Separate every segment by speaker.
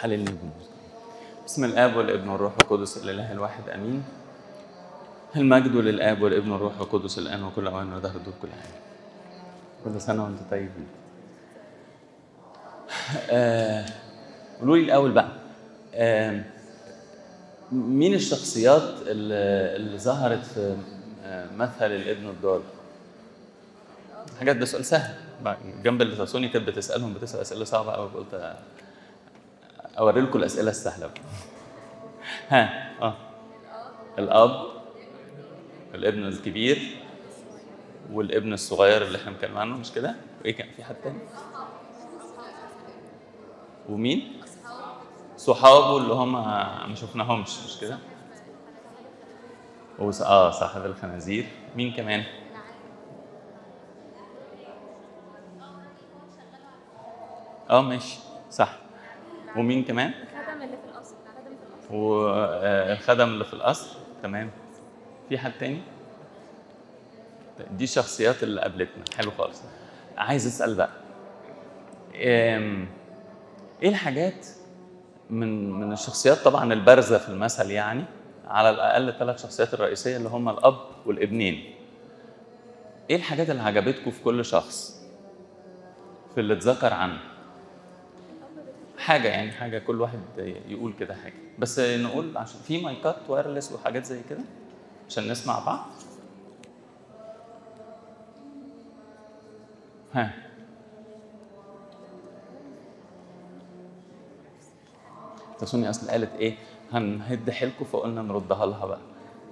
Speaker 1: حللني بنور بسم الاب والابن والروح القدس الاله الواحد امين المجد للاب والابن والروح القدس الان وكل اوان ودهر الدور كل حين كل سنه وانتم طيبين آه، قولوا لي الاول بقى آه، مين الشخصيات اللي, اللي ظهرت في آه، مثل الابن الضال حاجات ده سؤال سهل بقى جنب اللي تاسوني كانت بتسالهم بتسال اسئله صعبه قوي قلت اوري لكم الاسئله السهله بقى. ها اه الاب الابن الكبير والابن الصغير اللي احنا بنتكلم عنه مش كده؟ وايه كان في حد تاني؟ ومين؟ صحابه اللي هم ما شفناهمش مش كده؟ وس- اه صاحب الخنازير مين كمان؟ اه ماشي صح ومين كمان؟
Speaker 2: الخدم اللي في القصر الخدم في القصر
Speaker 1: والخدم اللي في القصر تمام في حد تاني دي الشخصيات اللي قابلتنا حلو خالص عايز اسال بقى أم، ايه الحاجات من من الشخصيات طبعا البارزه في المثل يعني على الاقل الثلاث شخصيات الرئيسيه اللي هم الاب والابنين ايه الحاجات اللي عجبتكم في كل شخص في اللي اتذكر عنه حاجه يعني حاجه كل واحد يقول كده حاجه بس نقول عشان في مايكات وايرلس وحاجات زي كده عشان نسمع بعض ها تسوني اصل قالت ايه هنهد حيلكم فقلنا نردها لها بقى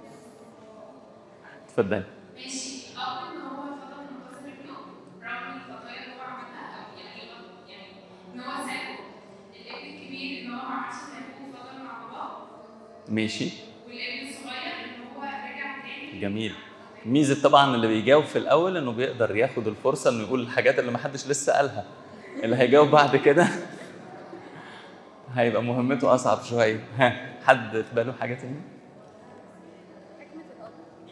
Speaker 1: اتفضلي
Speaker 3: ماشي أو إن هو فضل منتظر ابنه رغم الخطايا اللي هو عملها أو يعني يعني إن هو سابه الابن الكبير إن هو ما عادش سابه وفضل مع باباه
Speaker 1: ماشي
Speaker 3: والابن الصغير إن هو رجع تاني
Speaker 1: جميل ميزه طبعا اللي بيجاوب في الاول انه بيقدر ياخد الفرصه انه يقول الحاجات اللي ما حدش لسه قالها اللي هيجاوب بعد كده هيبقى مهمته اصعب شويه ها حد في باله حاجه تاني
Speaker 2: حكمة الأب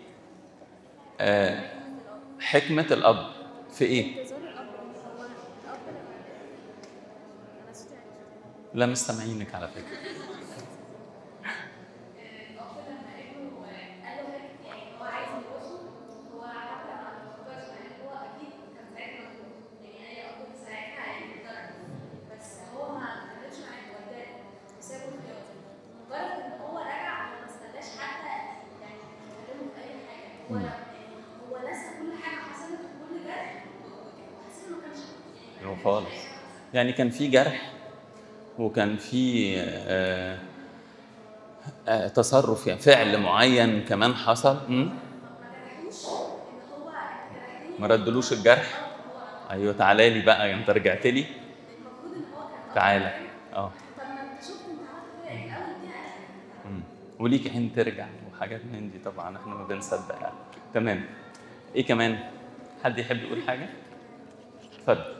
Speaker 1: آه حكمه الاب في ايه
Speaker 2: انتظار الأب هو الأب لما أنا صوتي عالي شوية.
Speaker 1: لا مستمعينك على فكره
Speaker 3: الأب لما ابنه قال له هيك يعني هو عايز يبصه هو حتى ما فكرش يعني هو أكيد كان ساعتها مجنون يعني أي أب في ساعتها هيتضرر بس هو ما كملش معاه وداه وسابه في اليوم مجرد إن هو رجع هو ما استناش حتى يعني يكلمه في أي حاجة هو
Speaker 1: مم.
Speaker 3: يعني هو نسى كل حاجة حصلت وكل ده وحس إنه ما كانش يعني
Speaker 1: هو خالص يعني كان في جرح وكان في آه آه تصرف يعني فعل معين كمان حصل مم؟ ما ردلوش الجرح ايوه تعالى لي بقى انت رجعت لي تعالى اه
Speaker 3: طب ما انت شفت انت عملت ايه الاول دي انا
Speaker 1: مم. وليك حين ترجع وحاجات من دي طبعا احنا ما بنصدق يعني تمام ايه كمان حد يحب يقول حاجه اتفضل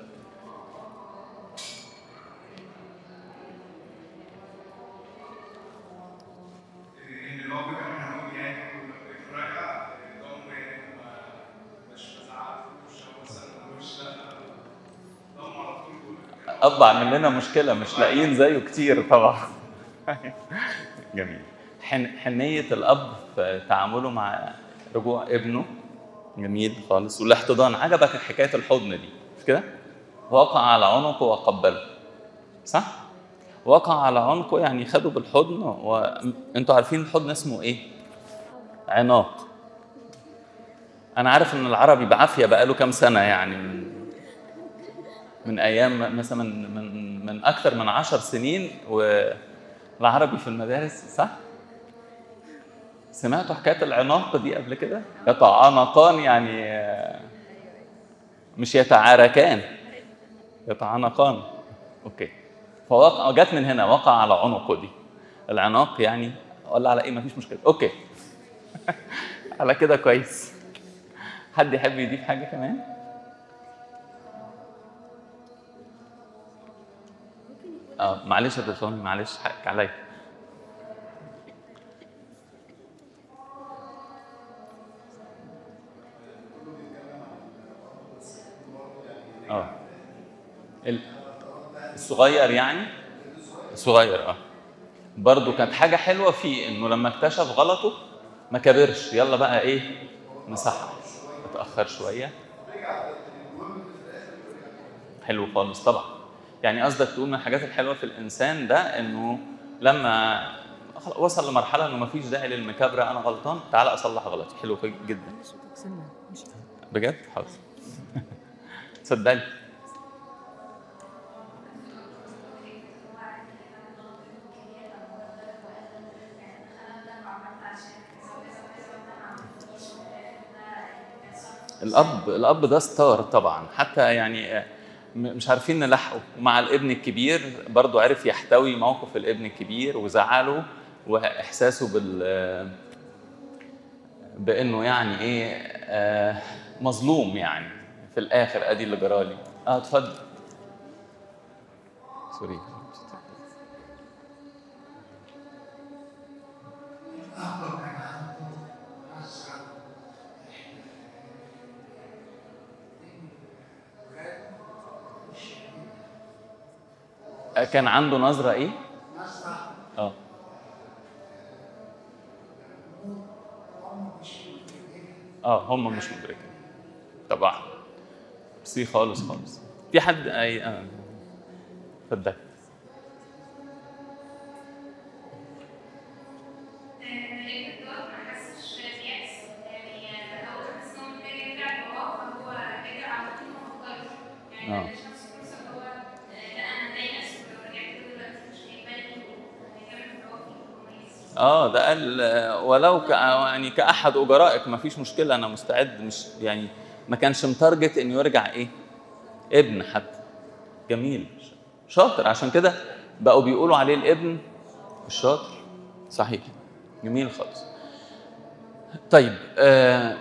Speaker 4: ان الاب كمان هو يعني في راجع الام مش مزعله مش مثلا مش الام على طول بيقول
Speaker 1: اب عامل لنا مشكله مش لاقيين زيه كتير طبعا جميل حن حنيه الاب في تعامله مع رجوع ابنه جميل خالص والاحتضان عجبك حكايه الحضن دي مش كده وقع على عنقه وقبله صح وقع على عنقه يعني خده بالحضن وانتوا عارفين الحضن اسمه ايه عناق انا عارف ان العربي بعافيه بقاله كام سنه يعني من من ايام مثلا من من اكثر من عشر سنين والعربي في المدارس صح؟ سمعتوا حكايه العناق دي قبل كده؟ يتعانقان يعني آه، مش يتعاركان يتعانقان اوكي فوقع جت من هنا وقع على عنقه دي العناق يعني ولا على ايه مفيش مشكله اوكي على كده كويس حد يحب يضيف حاجه كمان؟ اه معلش يا دكتور معلش حقك عليا اه ال- الصغير يعني صغير اه برضه كانت حاجه حلوه فيه انه لما اكتشف غلطه ما كبرش يلا بقى ايه نصحح اتاخر شويه حلو خالص طبعا يعني قصدك تقول من الحاجات الحلوه في الانسان ده انه لما خلاص وصل لمرحله انه ما فيش داعي للمكابره انا غلطان تعال اصلح غلطي حلو جدا بجد حاضر صدقني الاب الاب ده ستار طبعا حتى يعني آه، م- مش عارفين نلحقه ومع الابن الكبير برضو عرف يحتوي موقف الابن الكبير وزعله واحساسه بال آه، بانه يعني ايه آه، مظلوم يعني في الاخر ادي اللي جرالي اه اتفضل سوري آه، كان عنده نظرة ايه؟ اه اه هم مش مدركين طبعا سي خالص خالص في حد اي اه اتفضل
Speaker 3: الابن دوت ما حسش بيأس يعني اول ما حس ان هو محتاج يرجع لوراه فهو رجع على طول ما فكرش يعني
Speaker 1: آه.
Speaker 3: ما اداش نفسه فرصه ان هو آه، لا انا مضايق نفسي ولو رجعت له دلوقتي مش هيبان هيكمل في اللي هو فيه كويس
Speaker 1: اه ده قال آه، ولو ك يعني كاحد اجرائك ما فيش مشكله انا مستعد مش يعني ما كانش متارجت انه يرجع ايه ابن حتى جميل شاطر عشان كده بقوا بيقولوا عليه الابن الشاطر صحيح جميل خالص طيب آه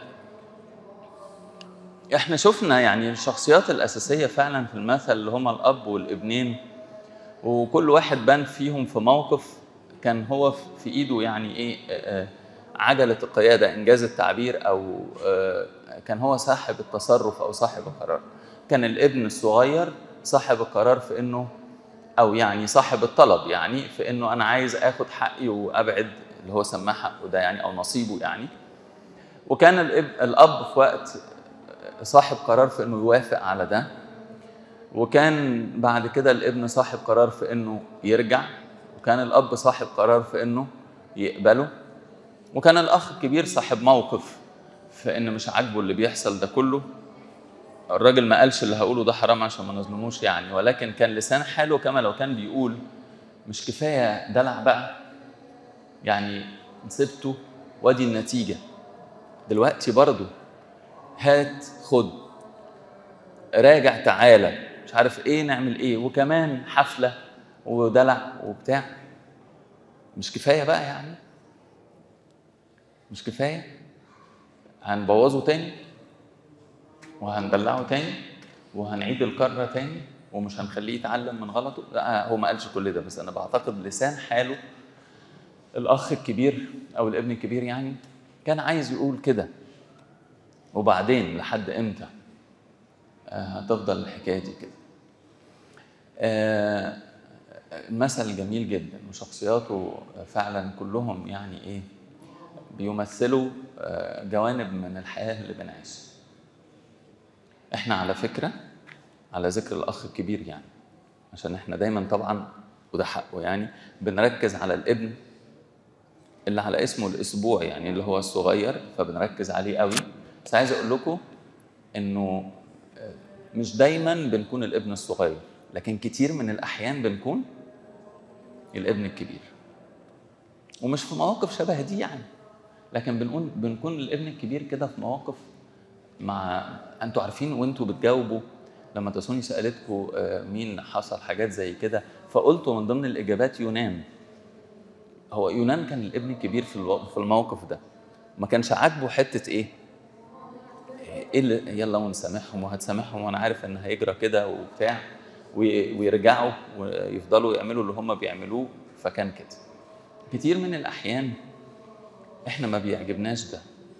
Speaker 1: احنا شفنا يعني الشخصيات الاساسيه فعلا في المثل اللي هما الاب والابنين وكل واحد بان فيهم في موقف كان هو في ايده يعني ايه آه، آه، عجله القياده انجاز التعبير او آه، كان هو صاحب التصرف او صاحب القرار كان الابن الصغير صاحب القرار في انه او يعني صاحب الطلب يعني في انه انا عايز اخد حقي وابعد اللي هو سماه حقه ده يعني او نصيبه يعني وكان الاب الاب في وقت صاحب قرار في انه يوافق على ده وكان بعد كده الابن صاحب قرار في انه يرجع وكان الاب صاحب قرار في انه يقبله وكان الاخ الكبير صاحب موقف في ان مش عاجبه اللي بيحصل ده كله الراجل ما قالش اللي هقوله ده حرام عشان ما نظلموش يعني ولكن كان لسان حاله كما لو كان بيقول مش كفايه دلع بقى يعني سبته وادي النتيجه دلوقتي برضه هات خد راجع تعالى مش عارف ايه نعمل ايه وكمان حفله ودلع وبتاع مش كفايه بقى يعني مش كفايه هنبوظه تاني وهندلعه تاني وهنعيد الكرة تاني ومش هنخليه يتعلم من غلطه لا هو ما قالش كل ده بس انا بعتقد لسان حاله الاخ الكبير او الابن الكبير يعني كان عايز يقول كده وبعدين لحد امتى آه، هتفضل الحكايه دي كده آه، مثل جميل جدا وشخصياته فعلا كلهم يعني ايه بيمثلوا آه، جوانب من الحياه اللي بنعيشها احنا على فكره على ذكر الاخ الكبير يعني عشان احنا دايما طبعا وده حقه يعني بنركز على الابن اللي على اسمه الاسبوع يعني اللي هو الصغير فبنركز عليه قوي بس عايز اقول لكم انه آه، مش دايما بنكون الابن الصغير لكن كتير من الاحيان بنكون الابن الكبير ومش في مواقف شبه دي يعني لكن بنقول بنكون الابن الكبير كده في مواقف مع انتوا عارفين وانتوا بتجاوبوا لما تسوني سالتكم آه، مين حصل حاجات زي كده فقلتوا من ضمن الاجابات يونان هو يونان كان الابن الكبير في الو- في الموقف ده ما كانش عاجبه حته ايه ايه اللي يلا ونسامحهم وهتسامحهم وانا عارف ان هيجرى كده وبتاع وي- ويرجعوا ويفضلوا يعملوا اللي هم بيعملوه فكان كده كتير من الاحيان احنا ما بيعجبناش ده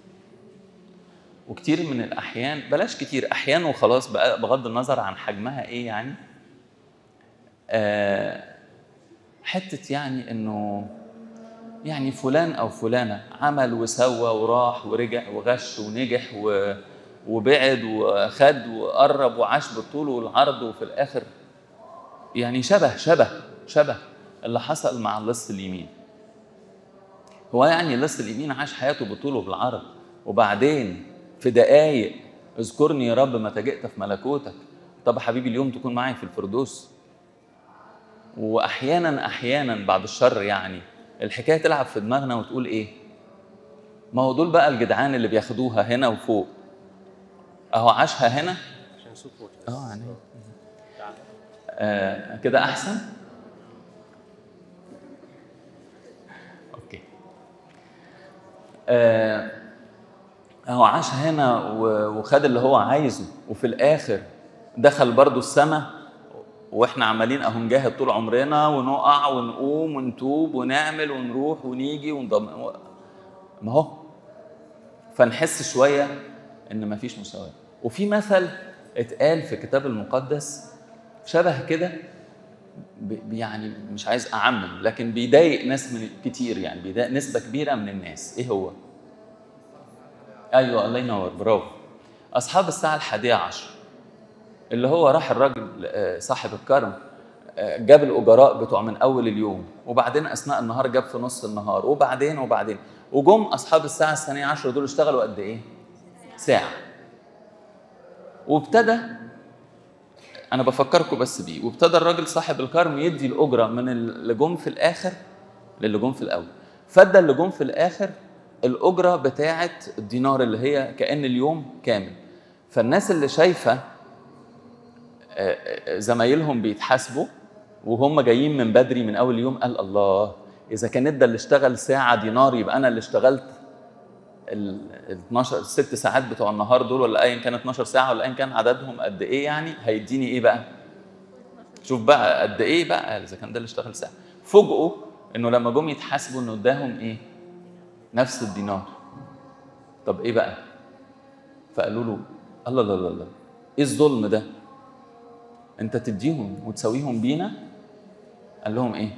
Speaker 1: وكتير من الاحيان بلاش كتير احيان وخلاص بقى بغض النظر عن حجمها ايه يعني آه حته يعني انه يعني فلان او فلانه عمل وسوى وراح ورجع وغش ونجح و وبعد وخد وقرب وعاش بالطول والعرض وفي الاخر يعني شبه شبه شبه اللي حصل مع اللص اليمين هو يعني اللص اليمين عاش حياته بالطول وبالعرض وبعدين في دقايق اذكرني يا رب متى جئت في ملكوتك طب يا حبيبي اليوم تكون معي في الفردوس واحيانا احيانا بعد الشر يعني الحكايه تلعب في دماغنا وتقول ايه ما هو دول بقى الجدعان اللي بياخدوها هنا وفوق اهو عاشها هنا
Speaker 5: عشان صوت واطي
Speaker 1: اه يعني آه كده احسن اوكي آه اهو عاش هنا و- وخد اللي هو عايزه وفي الاخر دخل برضو السماء واحنا عمالين اهو نجاهد طول عمرنا ونقع ونقوم ونتوب ونعمل ونروح ونيجي ونضم ما هو فنحس شويه ان مفيش مساواه وفي مثل اتقال في الكتاب المقدس شبه كده ب- يعني مش عايز اعمم لكن بيضايق ناس من كتير يعني بيضايق نسبه كبيره من الناس ايه هو ايوه الله ينور برافو اصحاب الساعه الحادية عشر اللي هو راح الراجل آه، صاحب الكرم آه، جاب الاجراء بتوع من اول اليوم وبعدين اثناء النهار جاب في نص النهار وبعدين وبعدين وجم اصحاب الساعه الثانيه عشر دول اشتغلوا قد ايه ساعه وابتدى انا بفكركم بس بيه وابتدى الراجل صاحب الكرم يدي الاجره من اللي جم في الاخر للي جم في الاول فادى اللي جم في الاخر الاجره بتاعه الدينار اللي هي كان اليوم كامل فالناس اللي شايفه آه، آه، زمايلهم بيتحاسبوا وهم جايين من بدري من اول يوم قال الله اذا كان ادى اللي اشتغل ساعه دينار يبقى انا اللي اشتغلت ال 12 الست ساعات بتوع النهار دول ولا ايا كان 12 ساعه ولا ايا كان عددهم قد ايه يعني هيديني ايه بقى؟ شوف بقى قد ايه بقى اذا كان ده اللي اشتغل ساعه فوجئوا انه لما جم يتحاسبوا انه اداهم ايه؟ نفس الدينار طب ايه بقى؟ فقالوا له الله لا لا لا ايه الظلم ده؟ انت تديهم وتساويهم بينا؟ قال لهم ايه؟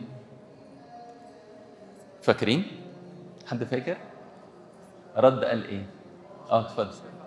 Speaker 1: فاكرين؟ حد فاكر؟ رد قال ايه؟ اه اتفضل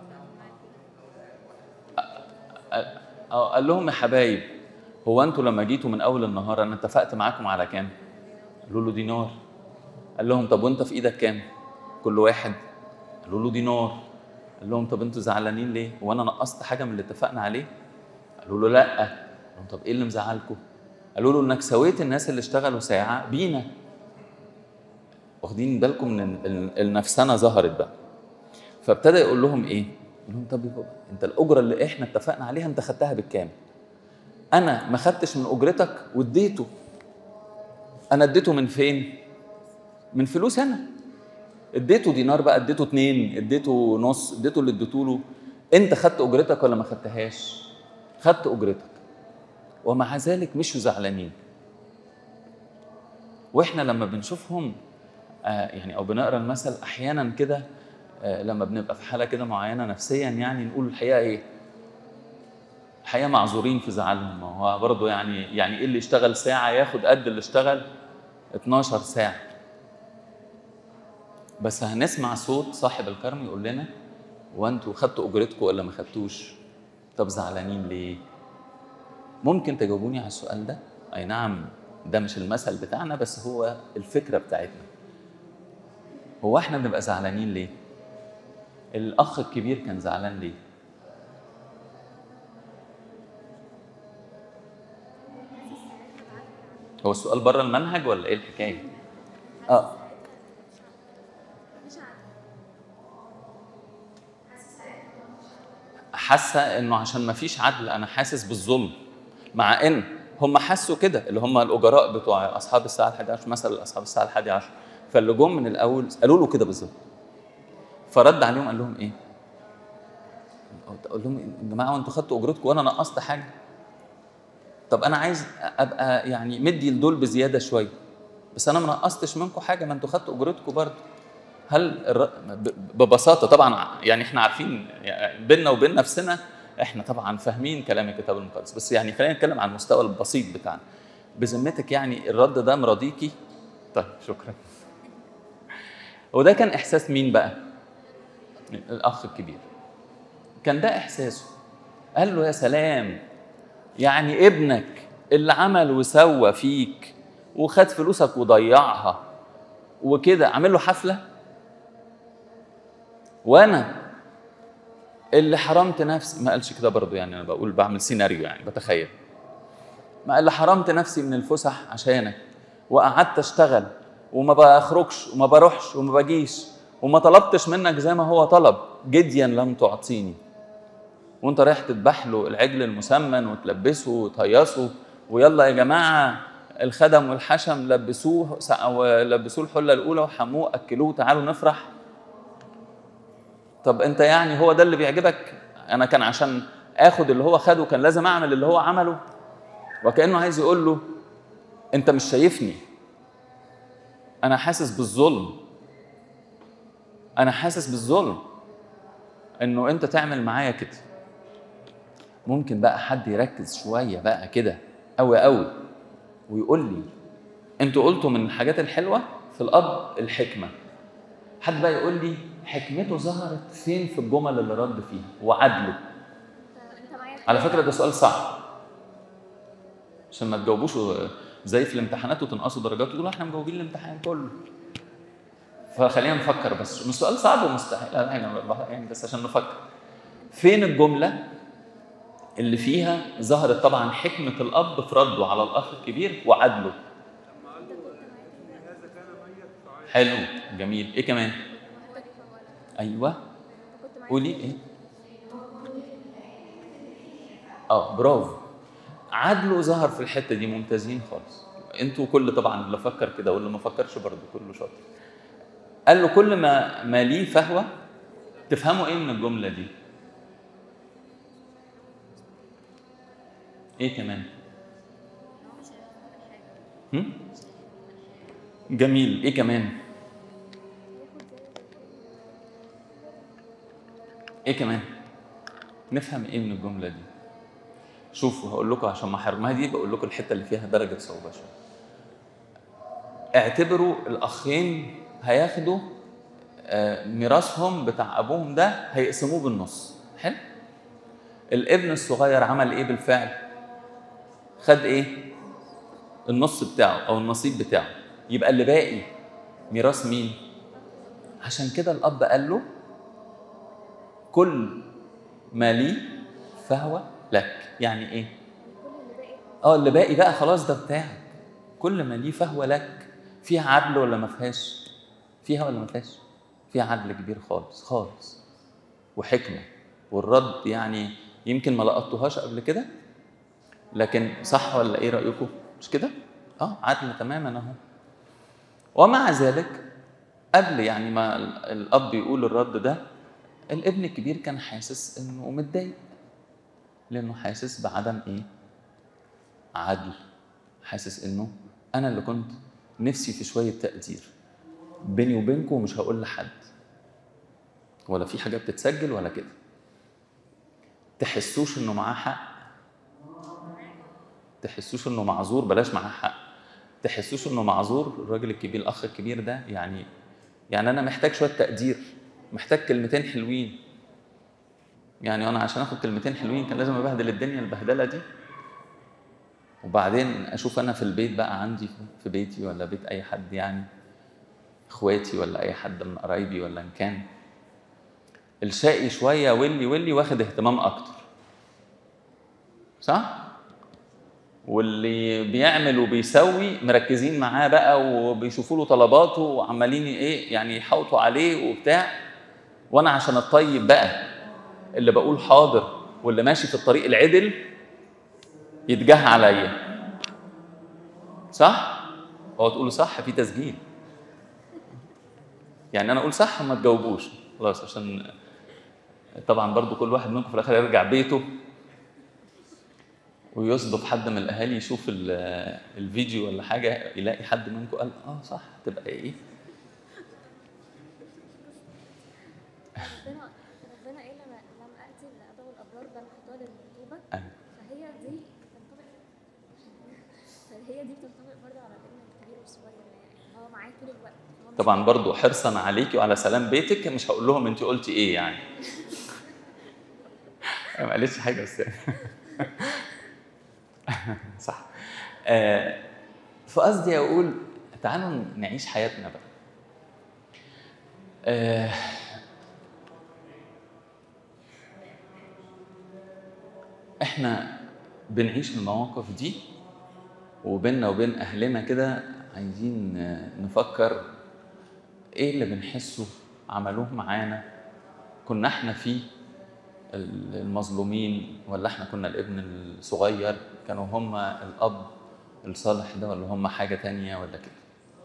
Speaker 1: اه قال لهم يا حبايب هو انتوا لما جيتوا من اول النهار انا اتفقت معاكم على كام؟ قالوا له دينار قال لهم طب وانت في ايدك كام؟ كل واحد قالوا له دينار قال لهم طب انتوا زعلانين ليه؟ هو انا نقصت حاجه من اللي اتفقنا عليه؟ قالوا له لا قال لهم طب ايه اللي مزعلكم؟ قالوا له انك سويت الناس اللي اشتغلوا ساعه بينا واخدين بالكم من ال- ال- النفسنه ظهرت بقى فابتدى يقول لهم ايه؟ يقول لهم طب يبقى انت الاجره اللي احنا اتفقنا عليها انت خدتها بالكامل انا ما خدتش من اجرتك واديته انا اديته من فين؟ من فلوس انا اديته دينار بقى اديته اتنين اديته نص اديته اللي اديته له انت خدت اجرتك ولا ما خدتهاش؟ خدت اجرتك ومع ذلك مشوا زعلانين واحنا لما بنشوفهم آه، يعني او بنقرا المثل احيانا كده آه، لما بنبقى في حاله كده معينه نفسيا يعني نقول الحقيقه ايه؟ الحقيقه معذورين في زعلهم ما هو برضه يعني يعني ايه اللي يشتغل ساعه ياخد قد اللي اشتغل 12 ساعه بس هنسمع صوت صاحب الكرم يقول لنا وانتوا خدتوا اجرتكم ولا ما خدتوش؟ طب زعلانين ليه؟ ممكن تجاوبوني على السؤال ده؟ اي نعم ده مش المثل بتاعنا بس هو الفكره بتاعتنا. هو احنا بنبقى زعلانين ليه؟ الاخ الكبير كان زعلان ليه؟ هو السؤال بره المنهج ولا ايه الحكايه؟ اه
Speaker 2: مش عارفه
Speaker 1: حاسه انه عشان ما فيش عدل انا حاسس بالظلم مع ان هم حسوا كده اللي هم الاجراء بتوع اصحاب الساعه الحادية عشر مثلا اصحاب الساعه الحادية عشر فاللي جم من الاول قالوا له كده بالظبط فرد عليهم قال لهم ايه؟ قال لهم يا جماعه انتوا خدتوا اجرتكم وانا نقصت حاجه طب انا عايز ابقى يعني مدي لدول بزياده شويه بس انا ما نقصتش منكم حاجه ما انتوا خدتوا اجرتكم برضه هل الر... ب- ببساطه طبعا يعني احنا عارفين يعني بيننا وبين نفسنا احنا طبعا فاهمين كلام الكتاب المقدس بس يعني خلينا نتكلم عن المستوى البسيط بتاعنا بذمتك يعني الرد ده مرضيكي طيب شكرا وده كان احساس مين بقى الاخ الكبير كان ده احساسه قال له يا سلام يعني ابنك اللي عمل وسوى فيك وخد فلوسك وضيعها وكده عامل له حفله وانا اللي حرمت نفسي ما قالش كده برضه يعني انا بقول بعمل سيناريو يعني بتخيل ما اللي حرمت نفسي من الفسح عشانك وقعدت اشتغل وما بخرجش وما بروحش وما باجيش وما طلبتش منك زي ما هو طلب جديا لم تعطيني وانت رايح تذبح له العجل المسمن وتلبسه وتهيصه ويلا يا جماعه الخدم والحشم لبسوه لبسوه الحله الاولى وحموه اكلوه تعالوا نفرح طب انت يعني هو ده اللي بيعجبك انا كان عشان اخد اللي هو خده كان لازم اعمل اللي هو عمله وكانه عايز يقول له انت مش شايفني انا حاسس بالظلم انا حاسس بالظلم انه انت تعمل معايا كده ممكن بقى حد يركز شويه بقى كده قوي قوي ويقول لي انتوا قلتوا من الحاجات الحلوه في الاب الحكمه حد بقى يقول لي حكمته ظهرت فين في الجمل اللي رد فيها وعدله
Speaker 2: انت انت معايا
Speaker 1: على فكره ده سؤال صعب عشان ما تجاوبوش زي في الامتحانات وتنقصوا درجات وتقولوا احنا مجاوبين الامتحان كله فخلينا نفكر بس مش سؤال صعب ومستحيل لا، يعني يعني بس عشان نفكر فين الجمله اللي فيها ظهرت طبعا حكمه الاب في رده على الاخ الكبير وعدله حلو جميل ايه كمان ايوه
Speaker 2: كنت معايا
Speaker 1: قولي ايه اه برافو عدله ظهر في الحته دي ممتازين خالص انتوا كل طبعا اللي فكر كده واللي ما فكرش برضه كله شاطر قال له كل ما ما ليه فهوه تفهموا ايه من الجمله دي ايه كمان هم؟ جميل ايه كمان ايه كمان نفهم ايه من الجمله دي شوفوا هقول لكم عشان ما حرمها دي بقول لكم الحته اللي فيها درجه صعوبه شويه اعتبروا الاخين هياخدوا آه، ميراثهم بتاع ابوهم ده هيقسموه بالنص حلو الابن الصغير عمل ايه بالفعل خد ايه النص بتاعه او النصيب بتاعه يبقى اللي باقي ميراث مين عشان كده الاب قال له كل ما لي فهو لك يعني ايه اه اللي باقي بقى خلاص ده بتاعك كل ما ليه فهو لك فيها عدل ولا ما فيهاش فيها ولا ما فيهاش فيها عدل كبير خالص خالص وحكمه والرد يعني يمكن ما لقطتوهاش قبل كده لكن صح ولا ايه رايكم مش كده اه عدل تماما اهو ومع ذلك قبل يعني ما ال- الاب يقول الرد ده الابن الكبير كان حاسس انه متضايق لانه حاسس بعدم ايه عدل حاسس انه انا اللي كنت نفسي في شويه تقدير بيني وبينكم مش هقول لحد ولا في حاجه بتتسجل ولا كده تحسوش انه معاه حق تحسوش انه معذور بلاش معاه حق تحسوش انه معذور الراجل الكبير الاخ الكبير ده يعني يعني انا محتاج شويه تقدير محتاج كلمتين حلوين يعني انا عشان اخد كلمتين حلوين كان لازم ابهدل الدنيا البهدله دي وبعدين اشوف انا في البيت بقى عندي في بيتي ولا بيت اي حد يعني اخواتي ولا اي حد من قرايبي ولا ان كان الشقي شويه واللي واللي واخد اهتمام اكتر صح واللي بيعمل وبيسوي مركزين معاه بقى وبيشوفوا له طلباته وعمالين ايه يعني يحوطوا عليه وبتاع وانا عشان الطيب بقى اللي بقول حاضر واللي ماشي في الطريق العدل يتجه عليا صح؟ هو تقولوا صح في تسجيل يعني انا اقول صح وما تجاوبوش خلاص عشان طبعا برضو كل واحد منكم في الاخر يرجع بيته ويصدف حد من الاهالي يشوف ال- الفيديو ولا حاجه يلاقي حد منكم قال اه صح تبقى ايه
Speaker 2: ربنا ربنا قال لما لم اتي لادعو الابرار بل خطاه للمكتوبه
Speaker 1: أيوة.
Speaker 2: فهي دي تنطبق فهي هي دي بتنطبق برضه على الابن الكبير والصغير يعني هو معاه طول الوقت هو مش
Speaker 1: طبعا برضو حرصا عليكي وعلى سلام بيتك مش هقول لهم انت قلتي ايه يعني ما قالتش حاجه بس صح آه، فقصدي اقول تعالوا نعيش حياتنا بقى آه، احنا بنعيش المواقف دي وبيننا وبين اهلنا كده عايزين آه، نفكر ايه اللي بنحسه عملوه معانا كنا احنا فيه ال- المظلومين ولا احنا كنا الابن الصغير كانوا هم الاب الصالح ده ولا هم حاجه تانية ولا كده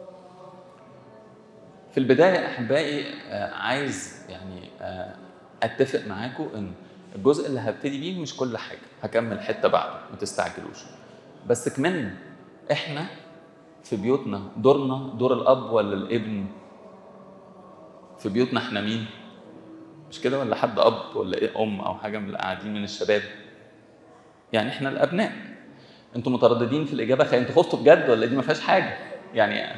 Speaker 1: في البدايه احبائي آه، عايز يعني آه، اتفق معاكم ان الجزء اللي هبتدي بيه مش كل حاجه هكمل حته بعده ما تستعجلوش بس كمان احنا في بيوتنا دورنا دور الاب ولا الابن في بيوتنا احنا مين مش كده ولا حد اب ولا ايه ام او حاجه من اللي قاعدين من الشباب يعني احنا الابناء انتوا مترددين في الاجابه خ... انتوا خفتوا بجد ولا دي ما فيهاش حاجه يعني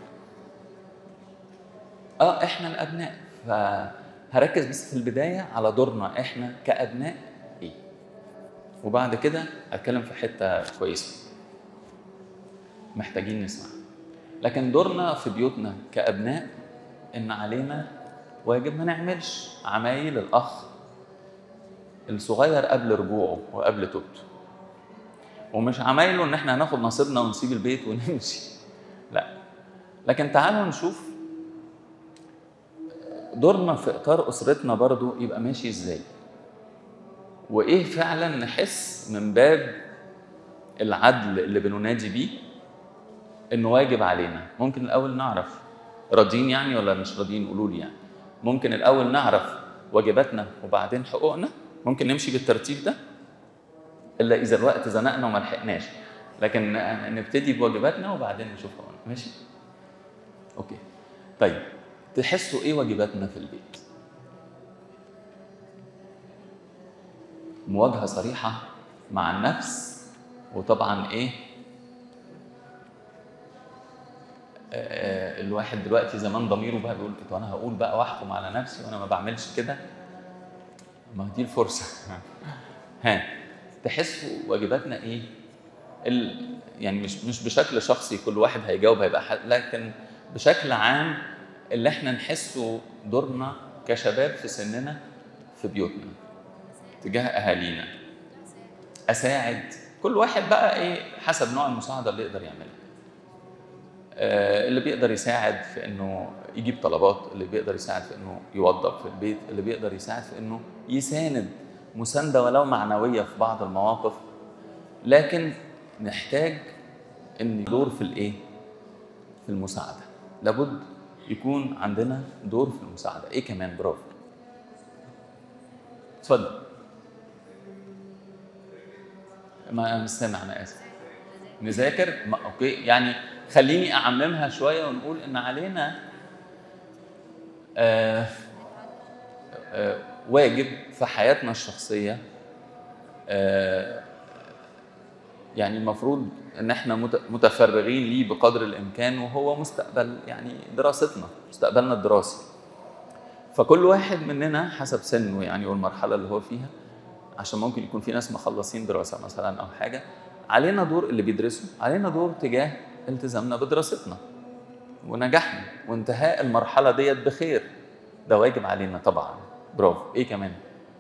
Speaker 1: اه احنا الابناء فهركز بس في البدايه على دورنا احنا كابناء ايه وبعد كده هتكلم في حته كويسه محتاجين نسمع لكن دورنا في بيوتنا كابناء ان علينا واجب ما نعملش عمايل الاخ الصغير قبل رجوعه وقبل توبته ومش عمايله ان احنا هناخد نصيبنا ونسيب البيت ونمشي لا لكن تعالوا نشوف دورنا في اطار اسرتنا برضو يبقى ماشي ازاي وايه فعلا نحس من باب العدل اللي بننادي بيه انه واجب علينا ممكن الاول نعرف راضيين يعني ولا مش راضيين قولوا لي يعني ممكن الاول نعرف واجباتنا وبعدين حقوقنا ممكن نمشي بالترتيب ده الا اذا الوقت زنقنا وما لحقناش لكن نبتدي بواجباتنا وبعدين نشوف حقوقنا ماشي اوكي طيب تحسوا ايه واجباتنا في البيت مواجهه صريحه مع النفس وطبعا ايه آه، الواحد دلوقتي زمان ضميره بقى بيقول طب انا هقول بقى واحكم على نفسي وانا ما بعملش كده ما هي دي الفرصه ها تحسوا واجباتنا ايه ال... يعني مش مش بشكل شخصي كل واحد هيجاوب هيبقى حد لكن بشكل عام اللي احنا نحسه دورنا كشباب في سننا في بيوتنا تجاه اهالينا اساعد كل واحد بقى ايه حسب نوع المساعده اللي يقدر يعملها آه، اللي بيقدر يساعد في انه يجيب طلبات اللي بيقدر يساعد في انه يوظف في البيت اللي بيقدر يساعد في انه يساند مسانده ولو معنويه في بعض المواقف لكن نحتاج ان دور في الايه في المساعده لابد يكون عندنا دور في المساعده ايه كمان برافو اتفضل ما أنا مش سامع انا اسف نذاكر ما اوكي يعني خليني اعممها شويه ونقول ان علينا آه آه واجب في حياتنا الشخصيه آه يعني المفروض ان احنا مت- متفرغين ليه بقدر الامكان وهو مستقبل يعني دراستنا مستقبلنا الدراسي فكل واحد مننا حسب سنه يعني والمرحله اللي هو فيها عشان ممكن يكون في ناس مخلصين دراسه مثلا او حاجه علينا دور اللي بيدرسوا علينا دور تجاه التزامنا بدراستنا ونجاحنا وانتهاء المرحله ديت بخير ده واجب علينا طبعا برافو ايه كمان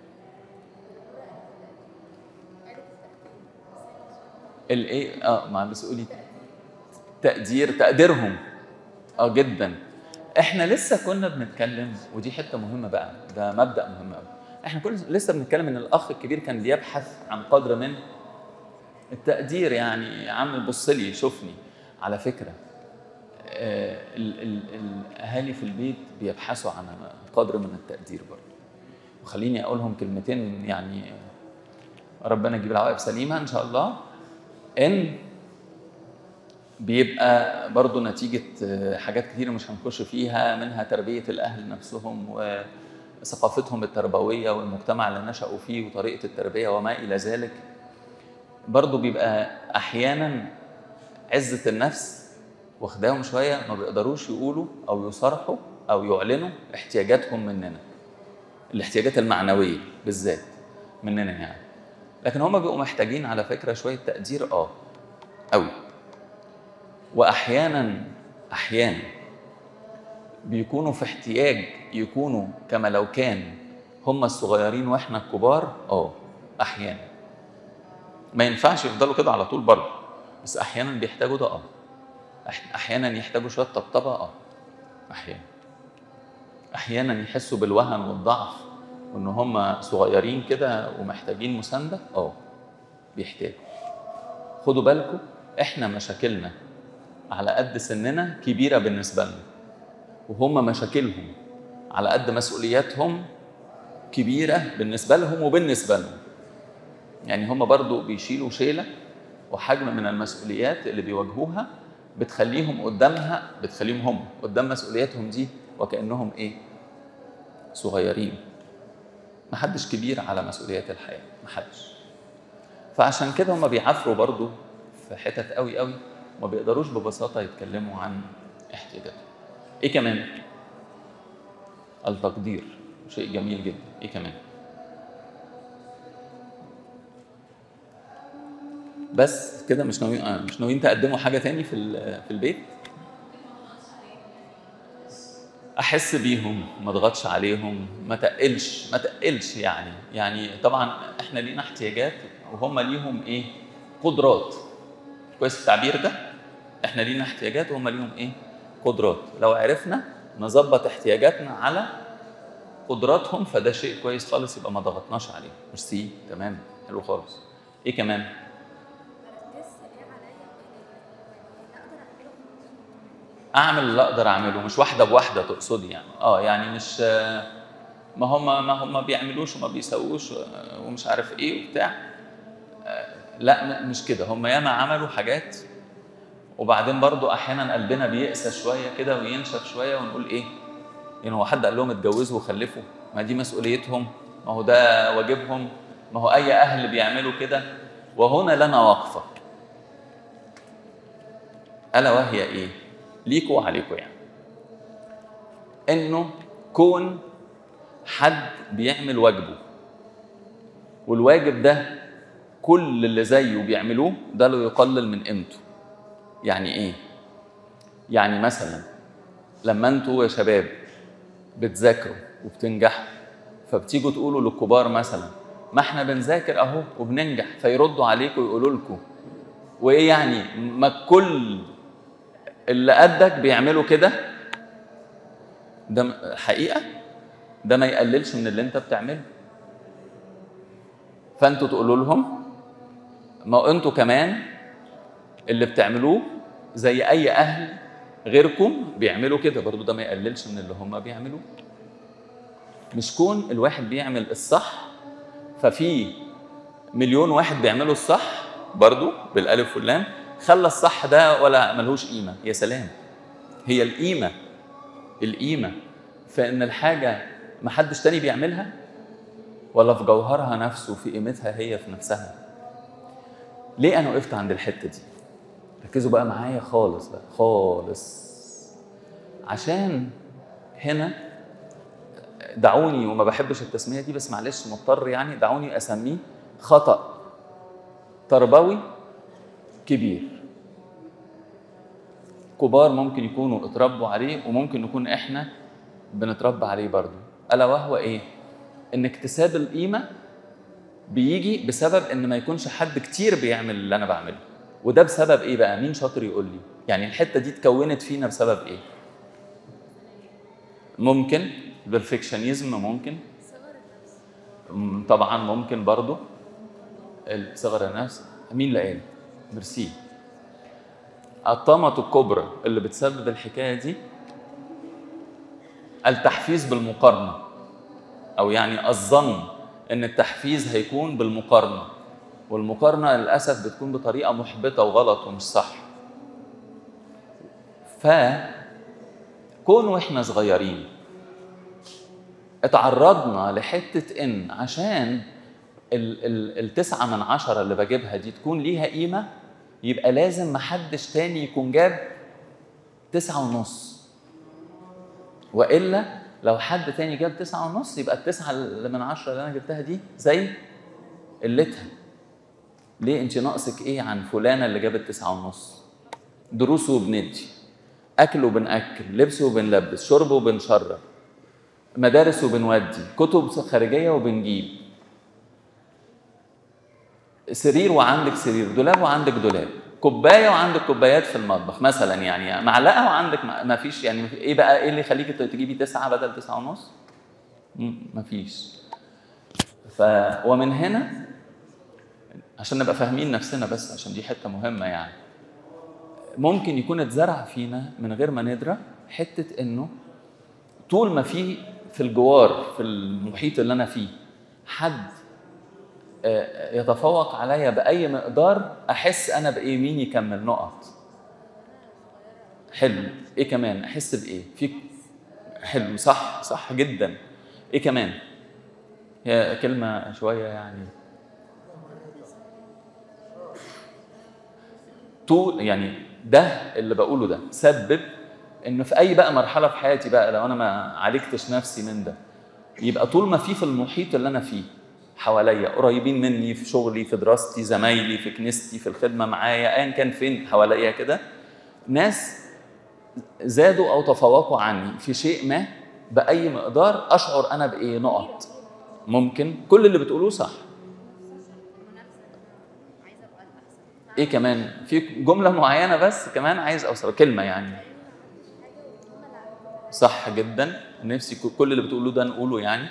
Speaker 1: الايه اه ما بس قولي تقدير تقديرهم اه جدا احنا لسه كنا بنتكلم ودي حته مهمه بقى ده مبدا مهم قوي احنا كل لسه بنتكلم ان الاخ الكبير كان بيبحث عن قدر من التقدير يعني يا عم بص لي شوفني على فكره آه، ال- ال- الاهالي في البيت بيبحثوا عن قدر من التقدير برضه وخليني اقولهم كلمتين يعني ربنا يجيب العواقب سليمه ان شاء الله ان بيبقى برضه نتيجة آه، حاجات كتيرة مش هنخش فيها منها تربية الأهل نفسهم وثقافتهم التربوية والمجتمع اللي نشأوا فيه وطريقة التربية وما إلى ذلك برضه بيبقى أحيانا عزه النفس واخداهم شويه ما بيقدروش يقولوا او يصارحوا او يعلنوا احتياجاتهم مننا الاحتياجات المعنويه بالذات مننا يعني لكن هم بيبقوا محتاجين على فكره شويه تقدير اه قوي واحيانا احيانا بيكونوا في احتياج يكونوا كما لو كان هم الصغيرين واحنا الكبار اه احيانا ما ينفعش يفضلوا كده على طول برضه بس احيانا بيحتاجوا ده اه أح- احيانا يحتاجوا شويه طبطبه اه احيانا احيانا يحسوا بالوهن والضعف وان هم صغيرين كده ومحتاجين مسانده اه بيحتاجوا خدوا بالكم احنا مشاكلنا على قد سننا كبيره بالنسبه لنا وهم مشاكلهم على قد مسؤولياتهم كبيره بالنسبه لهم وبالنسبه لهم يعني هم برضو بيشيلوا شيله وحجم من المسؤوليات اللي بيواجهوها بتخليهم قدامها بتخليهم هم قدام مسؤولياتهم دي وكانهم ايه صغيرين محدش كبير على مسؤوليات الحياه محدش فعشان كده هم بيعافروا برضو في حتت قوي قوي ما بيقدروش ببساطه يتكلموا عن احتياجاتهم ايه كمان التقدير شيء جميل جدا ايه كمان بس كده مش ناويين آه، مش ناويين تقدموا حاجه تاني في ال- في البيت احس بيهم ما اضغطش عليهم ما تقلش ما تقلش يعني يعني طبعا احنا لينا احتياجات وهم ليهم ايه قدرات كويس التعبير ده احنا لينا احتياجات وهم ليهم ايه قدرات لو عرفنا نظبط احتياجاتنا على قدراتهم فده شيء كويس خالص يبقى ما ضغطناش عليه ميرسي تمام حلو خالص ايه كمان
Speaker 2: بركز ايه عليا اللي اقدر اعمله
Speaker 1: اعمل اللي اقدر اعمله مش واحده بواحده تقصدي يعني اه يعني مش آه، ما هم ما هم بيعملوش وما بيسووش آه، ومش عارف ايه وبتاع آه، لا م- مش كده هم ياما عملوا حاجات وبعدين برضو احيانا قلبنا بيقسى شويه كده وينشف شويه ونقول ايه يعني هو حد قال لهم اتجوزوا وخلفوا ما دي مسؤوليتهم ما هو ده واجبهم ما هو اي اهل بيعملوا كده وهنا لنا وقفه الا وهي ايه ليكوا وعليكوا يعني انه كون حد بيعمل واجبه والواجب ده كل اللي زيه بيعملوه ده لا يقلل من قيمته يعني ايه يعني مثلا لما انتوا يا شباب بتذاكروا وبتنجحوا فبتيجوا تقولوا للكبار مثلا ما احنا بنذاكر اهو وبننجح فيردوا عليكم ويقولوا لكم وايه يعني ما كل اللي قدك بيعملوا كده ده م- حقيقه ده ما يقللش من اللي انت بتعمله فانتوا تقولوا لهم ما انتوا كمان اللي بتعملوه زي اي اهل غيركم بيعملوا كده برضو ده ما يقللش من اللي هم بيعملوه مش كون الواحد بيعمل الصح ففي مليون واحد بيعملوا الصح برضو بالالف واللام خلى الصح ده ولا ملهوش قيمه يا سلام هي القيمه القيمه في ان الحاجه ما حدش تاني بيعملها ولا في جوهرها نفسه في قيمتها هي في نفسها ليه انا وقفت عند الحته دي ركزوا بقى معايا خالص بقى خالص عشان هنا دعوني وما بحبش التسميه دي بس معلش مضطر يعني دعوني اسميه خطا تربوي كبير كبار ممكن يكونوا اتربوا عليه وممكن نكون احنا بنتربى عليه برضه الا وهو ايه ان اكتساب القيمه بيجي بسبب ان ما يكونش حد كتير بيعمل اللي انا بعمله وده بسبب ايه بقى مين شاطر يقول لي يعني الحته دي اتكونت فينا بسبب ايه ممكن البرفكشنيزم ممكن
Speaker 2: صغر النفس
Speaker 1: م- طبعا ممكن برضو صغر النفس مين اللي قال ميرسي الطامة الكبرى اللي بتسبب الحكاية دي التحفيز بالمقارنة أو يعني الظن إن التحفيز هيكون بالمقارنة والمقارنة للأسف بتكون بطريقة محبطة وغلط ومش صح فكون وإحنا صغيرين اتعرضنا لحتة إن عشان ال- ال- التسعة من عشرة اللي بجيبها دي تكون ليها قيمة يبقى لازم محدش تاني يكون جاب تسعة ونص والا لو حد تاني جاب تسعة ونص يبقى التسعة اللي من عشرة اللي انا جبتها دي زي قلتها ليه انت ناقصك ايه عن فلانه اللي جابت تسعة ونص دروس وبندي اكل وبناكل لبس وبنلبس شرب وبنشرب مدارس وبنودي كتب خارجيه وبنجيب سرير وعندك سرير دولاب وعندك دولاب كوبايه وعندك كوبايات في المطبخ مثلا يعني معلقه وعندك ما ما فيش يعني ايه بقى ايه اللي يخليك تجيبي تسعه بدل تسعه ونص؟ ما فيش ف ومن هنا عشان نبقى فاهمين نفسنا بس عشان دي حته مهمه يعني ممكن يكون اتزرع فينا من غير ما ندرى حته انه طول ما في في الجوار في المحيط اللي انا فيه حد آه، يتفوق عليا باي مقدار احس انا بايه مين يكمل نقط حلو ايه كمان احس بايه في حلو صح صح جدا ايه كمان هي كلمه شويه يعني طول يعني ده اللي بقوله ده سبب انه في اي بقى مرحله في حياتي بقى لو انا ما عالجتش نفسي من ده يبقى طول ما في في المحيط اللي انا فيه حواليا قريبين مني في شغلي في دراستي زمايلي في كنيستي في الخدمه معايا ايا كان فين حواليا كده ناس زادوا او تفوقوا عني في شيء ما باي مقدار اشعر انا بايه نقط ممكن كل اللي بتقولوه صح
Speaker 2: عايزه ابقى الاحسن
Speaker 1: ايه كمان في جمله معينه بس كمان عايز اوصل كلمه يعني صح جدا نفسي ك- كل اللي بتقولوه ده نقوله يعني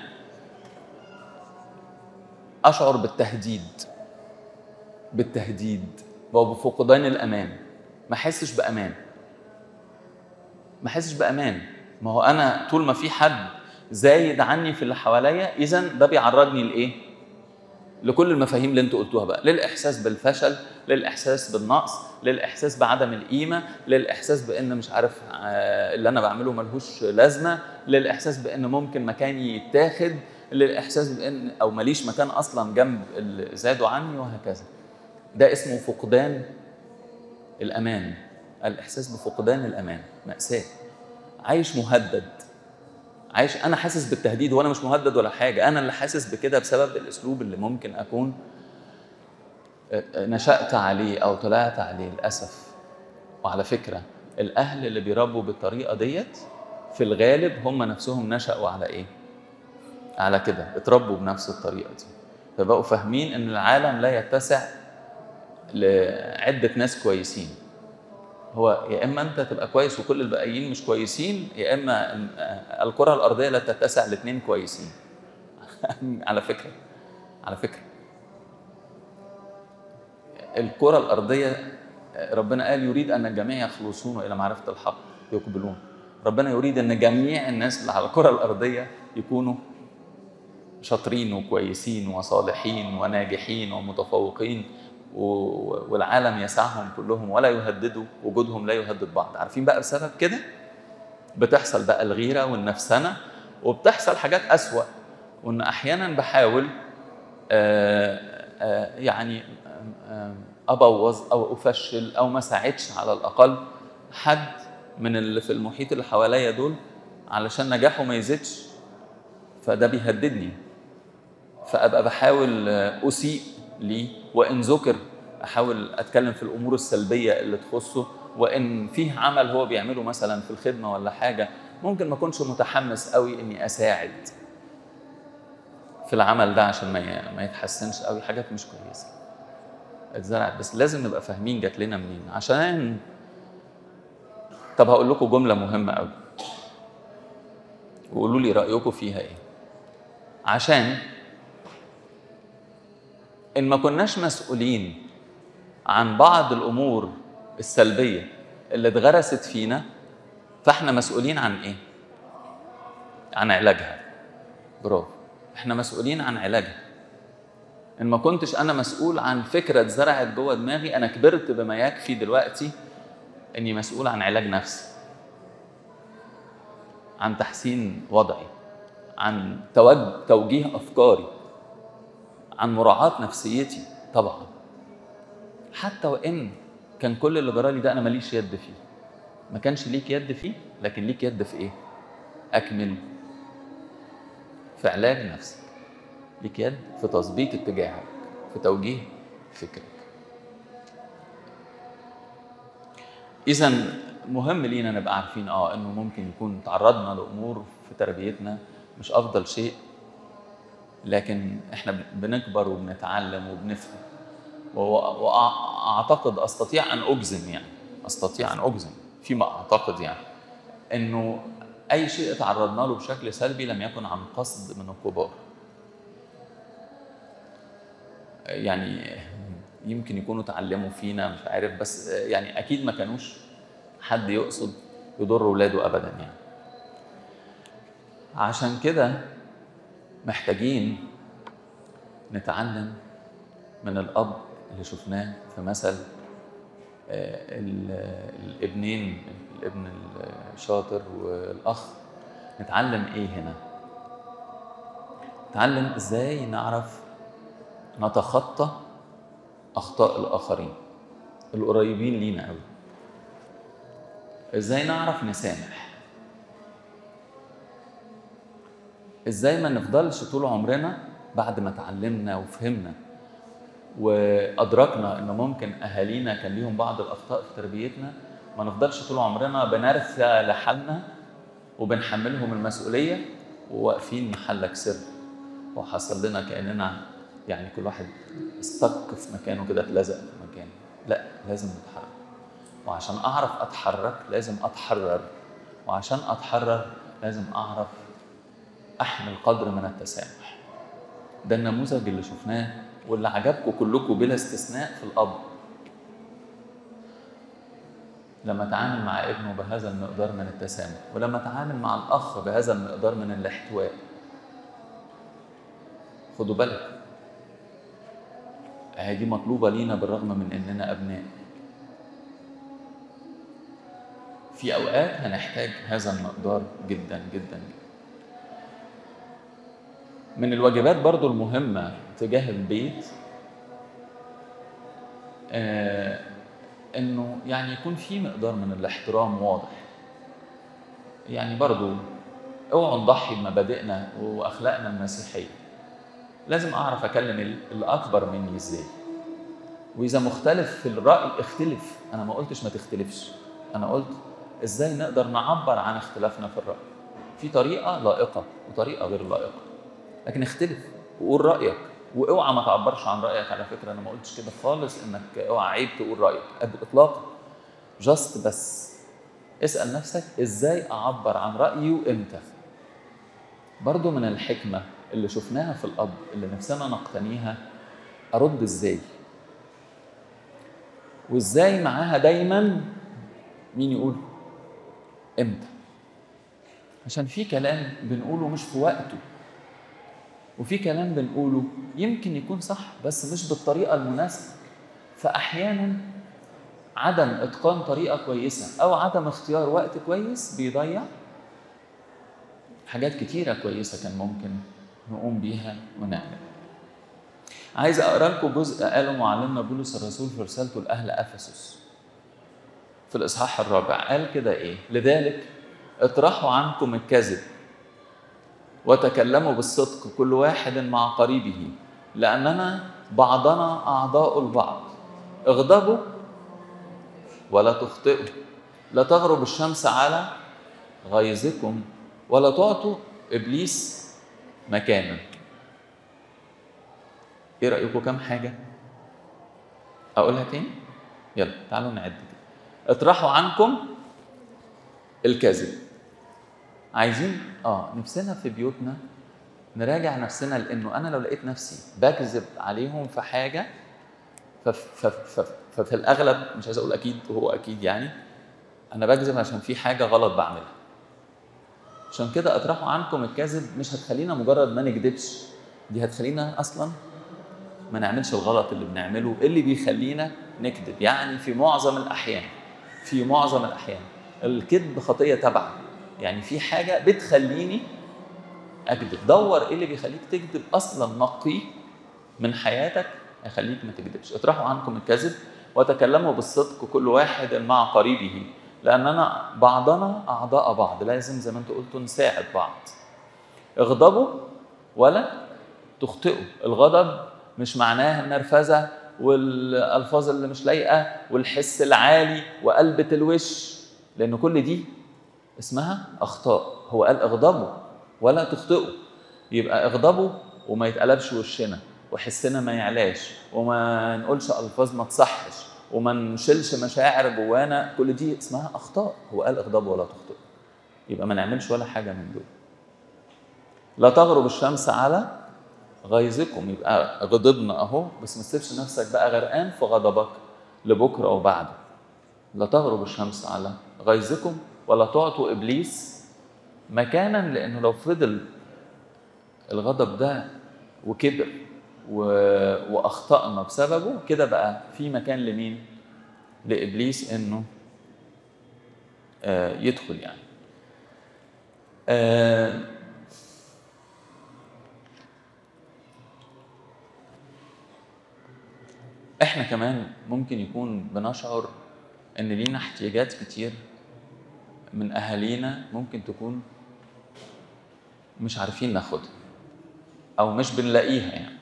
Speaker 1: اشعر بالتهديد بالتهديد وبفقدان الامان ما احسش بامان ما احسش بامان ما هو انا طول ما في حد زايد عني في اللي حواليا اذا ده بيعرضني لايه لكل المفاهيم اللي انتوا قلتوها بقى للاحساس بالفشل للاحساس بالنقص للاحساس بعدم القيمه للاحساس بان مش عارف آه، اللي انا بعمله ملهوش لازمه للاحساس بان ممكن مكاني يتاخد للاحساس بان او ماليش مكان اصلا جنب اللي زادوا عني وهكذا ده اسمه فقدان الامان الاحساس بفقدان الامان ماساه عايش مهدد عايش انا حاسس بالتهديد وانا مش مهدد ولا حاجه انا اللي حاسس بكده بسبب الاسلوب اللي ممكن اكون نشأت عليه او طلعت عليه للاسف وعلى فكره الاهل اللي بيربوا بالطريقه ديت في الغالب هم نفسهم نشأوا على ايه على كده اتربوا بنفس الطريقه دي فبقوا فاهمين ان العالم لا يتسع لعده ناس كويسين هو يا اما انت تبقى كويس وكل الباقيين مش كويسين يا اما الكره الارضيه لا تتسع لاثنين كويسين على فكره على فكره الكره الارضيه ربنا قال يريد ان الجميع يخلصون الى معرفه الحق يقبلون ربنا يريد ان جميع الناس اللي على الكره الارضيه يكونوا شاطرين وكويسين وصالحين وناجحين ومتفوقين و- والعالم يسعهم كلهم ولا يهددوا وجودهم لا يهدد بعض عارفين بقى بسبب كده بتحصل بقى الغيرة والنفسنة وبتحصل حاجات أسوأ وإن أحيانا بحاول آه، آه، يعني آه، أبوظ أو أفشل أو ما ساعدش على الأقل حد من اللي في المحيط اللي حواليا دول علشان نجاحه ما يزيدش فده بيهددني فابقى بحاول اسيء ليه وان ذكر احاول اتكلم في الامور السلبيه اللي تخصه وان فيه عمل هو بيعمله مثلا في الخدمه ولا حاجه ممكن ما اكونش متحمس قوي اني اساعد في العمل ده عشان ما ي- ما يتحسنش قوي حاجات مش كويسه اتزرعت بس لازم نبقى فاهمين جات لنا منين عشان طب هقول لكم جمله مهمه قوي وقولوا لي رايكم فيها ايه عشان ان ما كناش مسؤولين عن بعض الامور السلبيه اللي اتغرست فينا فاحنا مسؤولين عن ايه عن علاجها برافو احنا مسؤولين عن علاجها ان ما كنتش انا مسؤول عن فكره اتزرعت جوه دماغي انا كبرت بما يكفي دلوقتي اني مسؤول عن علاج نفسي عن تحسين وضعي عن توج- توجيه افكاري عن مراعاه نفسيتي طبعا حتى وان كان كل اللي جرالي ده انا ماليش يد فيه ما كانش ليك يد فيه لكن ليك يد في ايه اكمل في علاج نفسك ليك يد في تظبيط اتجاهك في توجيه فكرك اذا مهم لينا نبقى عارفين اه انه ممكن يكون تعرضنا لامور في تربيتنا مش افضل شيء لكن احنا بنكبر وبنتعلم وبنفهم و- واعتقد استطيع ان اجزم يعني استطيع ان اجزم فيما اعتقد يعني انه اي شيء تعرضنا له بشكل سلبي لم يكن عن قصد من الكبار يعني يمكن يكونوا اتعلموا فينا مش عارف بس يعني اكيد ما كانوش حد يقصد يضر ولاده ابدا يعني عشان كده محتاجين نتعلم من الاب اللي شفناه في مثل آه، ال- الابنين الابن الشاطر والاخ نتعلم ايه هنا نتعلم ازاي نعرف نتخطى اخطاء الاخرين القريبين لينا قوي ازاي نعرف نسامح ازاي ما نفضلش طول عمرنا بعد ما اتعلمنا وفهمنا وادركنا ان ممكن اهالينا كان ليهم بعض الاخطاء في تربيتنا ما نفضلش طول عمرنا بنرثى لحالنا وبنحملهم المسؤوليه وواقفين محلك سر وحصل لنا كاننا يعني كل واحد استك في مكانه كده اتلزق في مكانه لا لازم نتحرك وعشان اعرف اتحرك لازم اتحرر وعشان اتحرر لازم اعرف احمل قدر من التسامح ده النموذج اللي شفناه واللي عجبكم كلكم بلا استثناء في الاب لما تعامل مع ابنه بهذا المقدار من التسامح ولما تعامل مع الاخ بهذا المقدار من الاحتواء خدوا بالك هي دي مطلوبه لينا بالرغم من اننا ابناء في اوقات هنحتاج هذا المقدار جدا جدا جدا من الواجبات برضو المهمة تجاه البيت آه انه يعني يكون في مقدار من الاحترام واضح يعني برضو اوعوا نضحي بمبادئنا واخلاقنا المسيحيه لازم اعرف اكلم ال- الاكبر مني ازاي واذا مختلف في الراي اختلف انا ما قلتش ما تختلفش انا قلت ازاي نقدر نعبر عن اختلافنا في الراي في طريقه لائقه وطريقه غير لائقه لكن اختلف وقول رايك واوعى ما تعبرش عن رايك على فكره انا ما قلتش كده خالص انك اوعى عيب تقول رايك اطلاقا جاست بس اسال نفسك ازاي اعبر عن رايي وامتى برضو من الحكمه اللي شفناها في الاب اللي نفسنا نقتنيها ارد ازاي وازاي معاها دايما مين يقول امتى عشان في كلام بنقوله مش في وقته وفي كلام بنقوله يمكن يكون صح بس مش بالطريقه المناسبه فاحيانا عدم اتقان طريقه كويسه او عدم اختيار وقت كويس بيضيع حاجات كتيره كويسه كان ممكن نقوم بيها ونعمل عايز اقرا لكم جزء قاله معلمنا بولس الرسول في رسالته لاهل افسس في الاصحاح الرابع قال كده ايه لذلك اطرحوا عنكم الكذب وتكلموا بالصدق كل واحد مع قريبه لاننا بعضنا اعضاء البعض اغضبوا ولا تخطئوا لا تغرب الشمس على غيظكم ولا تعطوا ابليس مكانا ايه رايكم كام حاجه اقولها تاني يلا تعالوا نعد كده اطرحوا عنكم الكذب عايزين اه نفسنا في بيوتنا نراجع نفسنا لانه انا لو لقيت نفسي بكذب عليهم في حاجه فف فف فف ففي الاغلب مش عايز اقول اكيد وهو اكيد يعني انا بكذب عشان في حاجه غلط بعملها عشان كده اطرحوا عنكم الكذب مش هتخلينا مجرد ما نكذبش دي هتخلينا اصلا ما نعملش الغلط اللي بنعمله اللي بيخلينا نكذب يعني في معظم الاحيان في معظم الاحيان الكذب خطيه تبعا يعني في حاجه بتخليني اكذب دور ايه اللي بيخليك تكذب اصلا نقيه من حياتك هيخليك ما تكذبش اطرحوا عنكم الكذب وتكلموا بالصدق كل واحد مع قريبه لاننا بعضنا اعضاء بعض لازم زي ما انتوا قلتوا نساعد بعض اغضبوا ولا تخطئوا الغضب مش معناه النرفزه والالفاظ اللي مش لايقه والحس العالي وقلبه الوش لان كل دي اسمها اخطاء هو قال اغضبوا ولا تخطئوا يبقى اغضبوا وما يتقلبش وشنا وحسنا ما يعلاش وما نقولش الفاظ ما تصحش وما نشيلش مشاعر جوانا كل دي اسمها اخطاء هو قال اغضبوا ولا تخطئوا يبقى ما نعملش ولا حاجه من دول لا تغرب الشمس على غيظكم يبقى غضبنا اهو بس ما تسيبش نفسك بقى غرقان في غضبك لبكره وبعده لا تغرب الشمس على غيظكم ولا تعطوا ابليس مكانا لانه لو فضل الغضب ده وكبر و... واخطانا بسببه كده بقى في مكان لمين؟ لابليس انه آه يدخل يعني. آه احنا كمان ممكن يكون بنشعر ان لينا احتياجات كتير من اهالينا ممكن تكون مش عارفين ناخدها او مش بنلاقيها يعني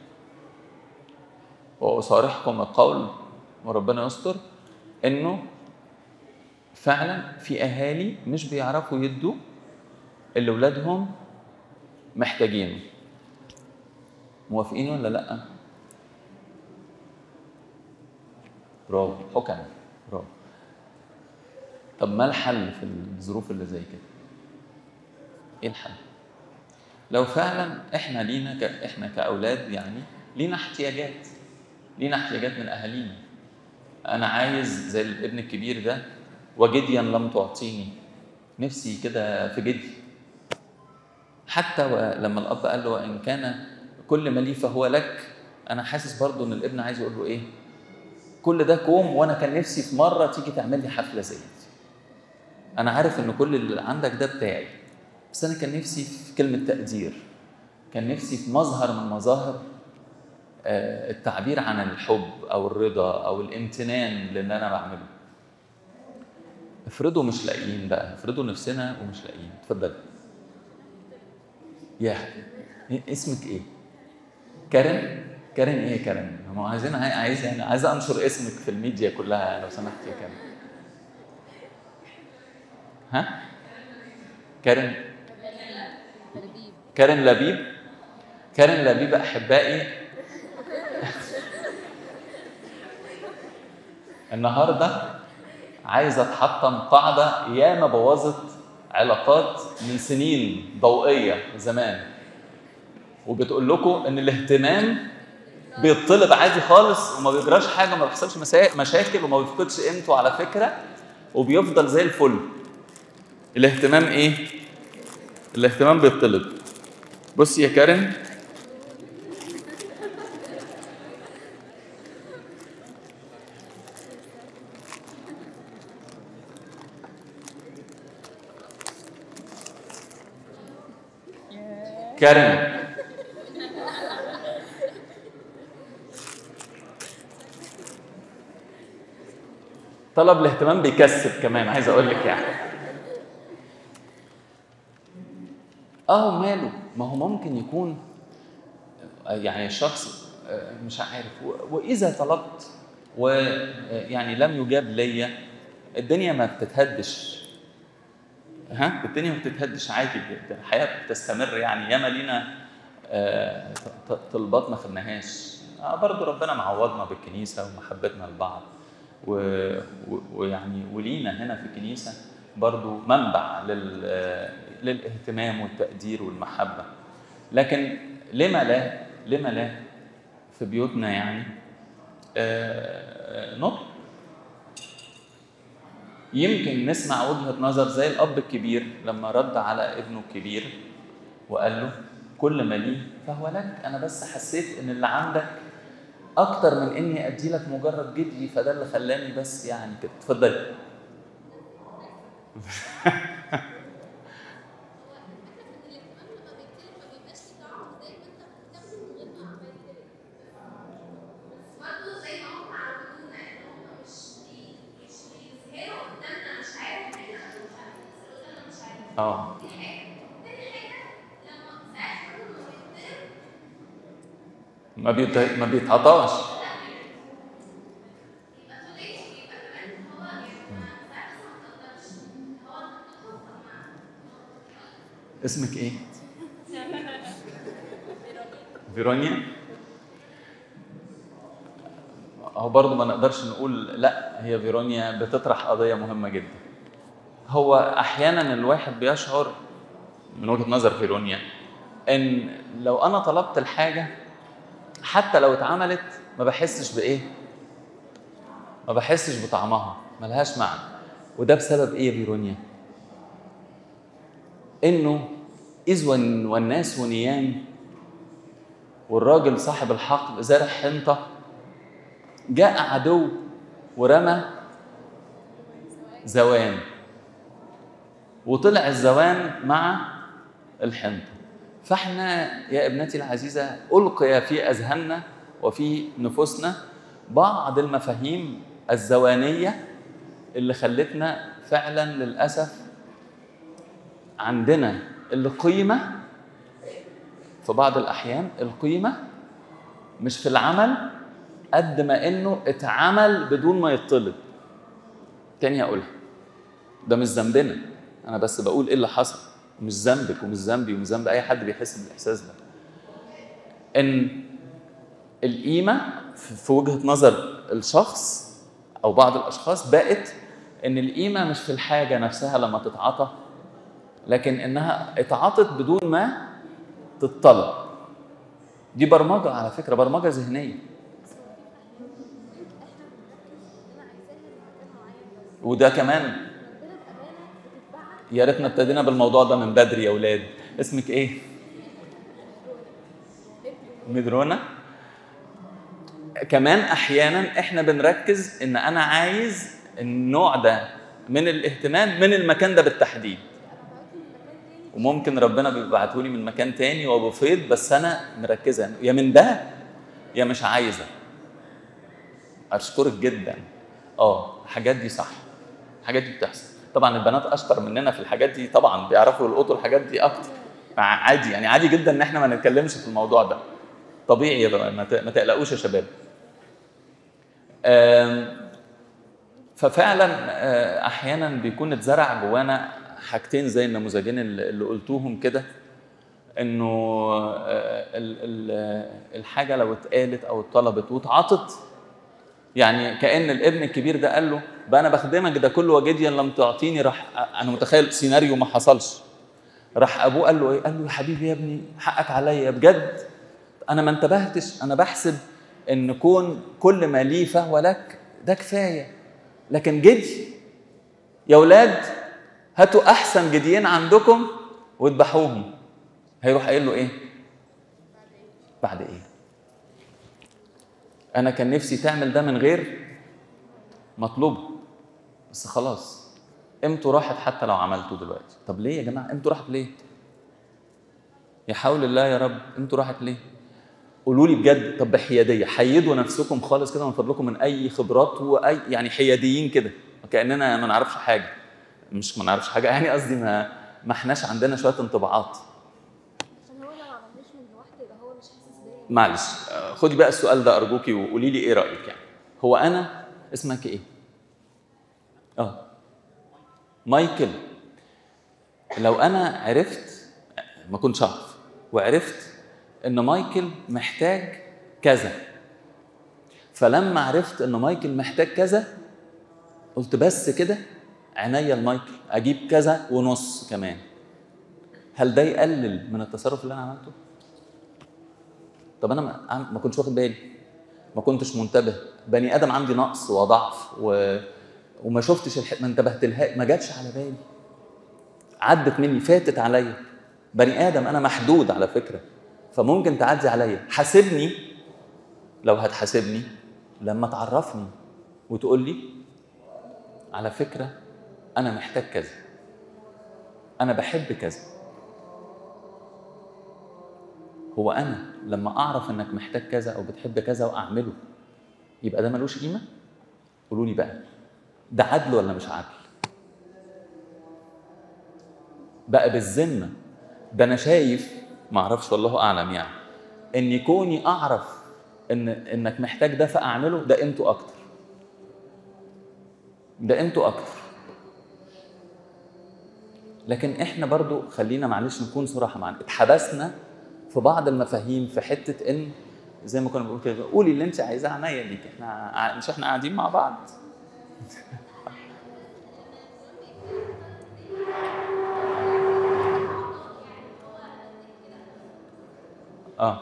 Speaker 1: واصارحكم القول وربنا يستر انه فعلا في اهالي مش بيعرفوا يدوا اللي ولادهم محتاجينه موافقين ولا لا برافو حكم برافو طب ما الحل في الظروف اللي زي كده ايه الحل لو فعلا احنا لينا ك... احنا كاولاد يعني لينا احتياجات لينا احتياجات من اهالينا انا عايز زي الابن الكبير ده وجديا لم تعطيني نفسي كده في جدي حتى لما الاب قال له وان كان كل ما لي فهو لك انا حاسس برضو ان الابن عايز يقول له ايه كل ده كوم وانا كان نفسي في مره تيجي تعمل لي حفله زي دي انا عارف ان كل اللي عندك ده بتاعي بس انا كان نفسي في كلمه تقدير كان نفسي في مظهر من مظاهر التعبير عن الحب او الرضا او الامتنان للي انا بعمله افرضوا مش لاقيين بقى افرضوا نفسنا ومش لاقيين اتفضل يا اسمك ايه كارن كارن ايه كارن هم عايزين عايز يعني عايز انشر اسمك في الميديا كلها لو سمحت يا كارن ها كارن كارن لبيب كارن لبيب احبائي النهارده عايزه تحطم قاعده ياما بوظت علاقات من سنين ضوئيه زمان وبتقول لكم ان الاهتمام بيطلب عادي خالص وما بيجراش حاجه وما بيحصلش مشاكل وما بيفقدش قيمته على فكره وبيفضل زي الفل الاهتمام ايه الاهتمام بيطلب بص يا كارن كارن طلب الاهتمام بيكسب كمان عايز اقول لك يعني اه ماله ما هو ممكن يكون يعني الشخص مش عارف واذا طلبت ويعني لم يجاب ليا الدنيا ما بتتهدش ها الدنيا ما بتتهدش عادي جدا الحياه بتستمر يعني ياما لينا طلبات ما خدناهاش برضه ربنا معوضنا بالكنيسه ومحبتنا لبعض ويعني ولينا هنا في الكنيسه برضو منبع لل للاهتمام والتقدير والمحبه لكن لما لا لما لا في بيوتنا يعني نطلب يمكن نسمع وجهه نظر زي الاب الكبير لما رد على ابنه الكبير وقال له كل ما لي فهو لك انا بس حسيت ان اللي عندك اكتر من اني ادي لك مجرد جدي فده اللي خلاني بس يعني كده اتفضلي
Speaker 3: برضه زي ما هم عودونا ان هم مش
Speaker 1: اه
Speaker 3: دي حاجه تاني حاجه لما ساعات كل ما بيتضرب
Speaker 1: ما بيت... ما بيتعطاش
Speaker 3: يبقى تو ليت يبقى كمان هو يعني ساعات ما تقدرش هو تتوصل مع
Speaker 1: اسمك ايه؟ فيرونيا هو برضه ما نقدرش نقول لا هي فيرونيا بتطرح قضيه مهمه جدا هو احيانا الواحد بيشعر من وجهه نظر فيرونيا ان لو انا طلبت الحاجه حتى لو اتعملت ما بحسش بايه ما بحسش بطعمها ملهاش معنى وده بسبب ايه يا فيرونيا انه اذ ون- والناس ونيام والراجل صاحب الحقل زارع حنطه جاء عدو ورمى زوان وطلع الزوان مع الحنطه فاحنا يا ابنتي العزيزه القي في اذهاننا وفي نفوسنا بعض المفاهيم الزوانيه اللي خلتنا فعلا للاسف عندنا القيمه في بعض الاحيان القيمه مش في العمل قد ما انه اتعمل بدون ما يطلب تاني هقولها ده مش ذنبنا انا بس بقول ايه اللي حصل مش ذنبك ومش ذنبي ومش ذنب اي حد بيحس بالاحساس ده ان القيمه في في وجهه نظر الشخص او بعض الاشخاص بقت ان القيمه مش في الحاجه نفسها لما تتعاطى لكن انها اتعاطت بدون ما تتطلب دي برمجه على فكره برمجه ذهنيه وده كمان يا ريتنا ابتدينا بالموضوع ده من بدري يا اولاد اسمك ايه مدرونه كمان احيانا احنا بنركز ان انا عايز النوع ده من الاهتمام من المكان ده بالتحديد وممكن ربنا بيبعته لي من مكان تاني وبفيض بس انا مركزه يا من ده يا مش عايزه اشكرك جدا اه الحاجات دي صح الحاجات دي بتحصل طبعا البنات اشطر مننا في الحاجات دي طبعا بيعرفوا يلقطوا الحاجات دي اكتر عادي يعني عادي جدا ان احنا ما نتكلمش في الموضوع ده طبيعي يا بقى ما ت- ما تقلقوش يا شباب آم، ففعلا آه، احيانا بيكون اتزرع جوانا حاجتين زي النموذجين اللي اللي قلتوهم كده انه آه، ال- ال- الحاجه لو اتقالت او اتطلبت واتعطت يعني كان الابن الكبير ده قال له بقى انا بخدمك ده كله وجديا لم تعطيني راح انا متخيل سيناريو ما حصلش راح ابوه قال له ايه قال له يا حبيبي يا ابني حقك عليا بجد انا ما انتبهتش انا بحسب ان كون كل ما لي فهو لك ده كفايه لكن جدي يا اولاد هاتوا احسن جديين عندكم واذبحوهم هيروح قايل له ايه بعد ايه انا كان نفسي تعمل ده من غير مطلوبه بس خلاص قيمته راحت حتى لو عملته دلوقتي طب ليه يا جماعه قيمته راحت ليه يا حول الله يا رب قيمته راحت ليه قولوا لي بجد طب بحياديه حيدوا نفسكم خالص كده من فضلكم من اي خبرات واي يعني حياديين كده كاننا ما نعرفش حاجه مش ما نعرفش حاجه يعني قصدي ما ما احناش عندنا شويه انطباعات
Speaker 2: عشان هو لو ما عملناش من لوحده يبقى هو مش حاسس بيا
Speaker 1: معلش آه، خدي بقى السؤال ده ارجوكي وقولي لي ايه رايك يعني هو انا اسمك ايه اه مايكل لو انا عرفت ما كنتش اعرف وعرفت ان مايكل محتاج كذا فلما عرفت ان مايكل محتاج كذا قلت بس كده عينيا لمايكل اجيب كذا ونص كمان هل ده يقلل من التصرف اللي انا عملته طب انا ما, عم- ما كنتش واخد بالي ما كنتش منتبه بني ادم عندي نقص وضعف و... وما شفتش الح... ما انتبهت لها ما جاتش على بالي عدت مني فاتت عليا بني ادم انا محدود على فكره فممكن تعدي عليا حاسبني لو هتحاسبني لما تعرفني وتقول لي على فكره انا محتاج كذا انا بحب كذا هو انا لما اعرف انك محتاج كذا او بتحب كذا واعمله يبقى ده ملوش قيمه قولوا لي بقى ده عدل ولا مش عدل بقى بالذمه ده انا شايف ما اعرفش والله اعلم يعني ان كوني اعرف ان انك محتاج ده فاعمله ده قيمته اكتر ده قيمته اكتر لكن احنا برضو خلينا معلش نكون صراحه معانا اتحبسنا في بعض المفاهيم في حته ان زي ما كنا بنقول كده قولي اللي انت عايزاه عينيا ليك احنا ع- مش احنا قاعدين مع بعض اه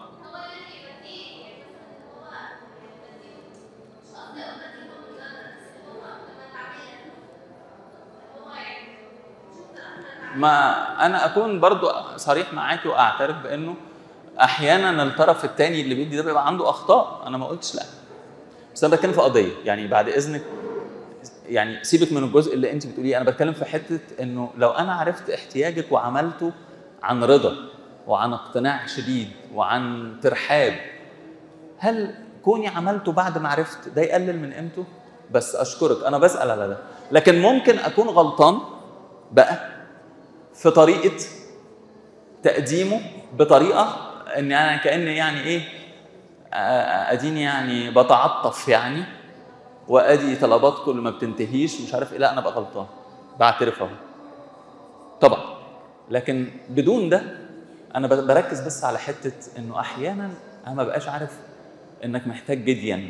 Speaker 1: ما انا اكون برضو صريح معاك واعترف بانه احيانا الطرف الثاني اللي بيدي ده بيبقى عنده اخطاء انا ما قلتش لا بس انا بتكلم في قضيه يعني بعد اذنك يعني سيبك من الجزء اللي انت بتقوليه انا بتكلم في حته انه لو انا عرفت احتياجك وعملته عن رضا وعن اقتناع شديد وعن ترحاب هل كوني عملته بعد ما عرفت ده يقلل من قيمته بس اشكرك انا بسال على ده لكن ممكن اكون غلطان بقى في طريقه تقديمه بطريقه ان انا كاني يعني ايه آه، اديني يعني بتعطف يعني وادي طلباتكم اللي ما بتنتهيش ومش عارف ايه لا انا بقى غلطان بعترف اهو طبعا لكن بدون ده انا ب- بركز بس على حته انه احيانا انا ما بقاش عارف انك محتاج جديا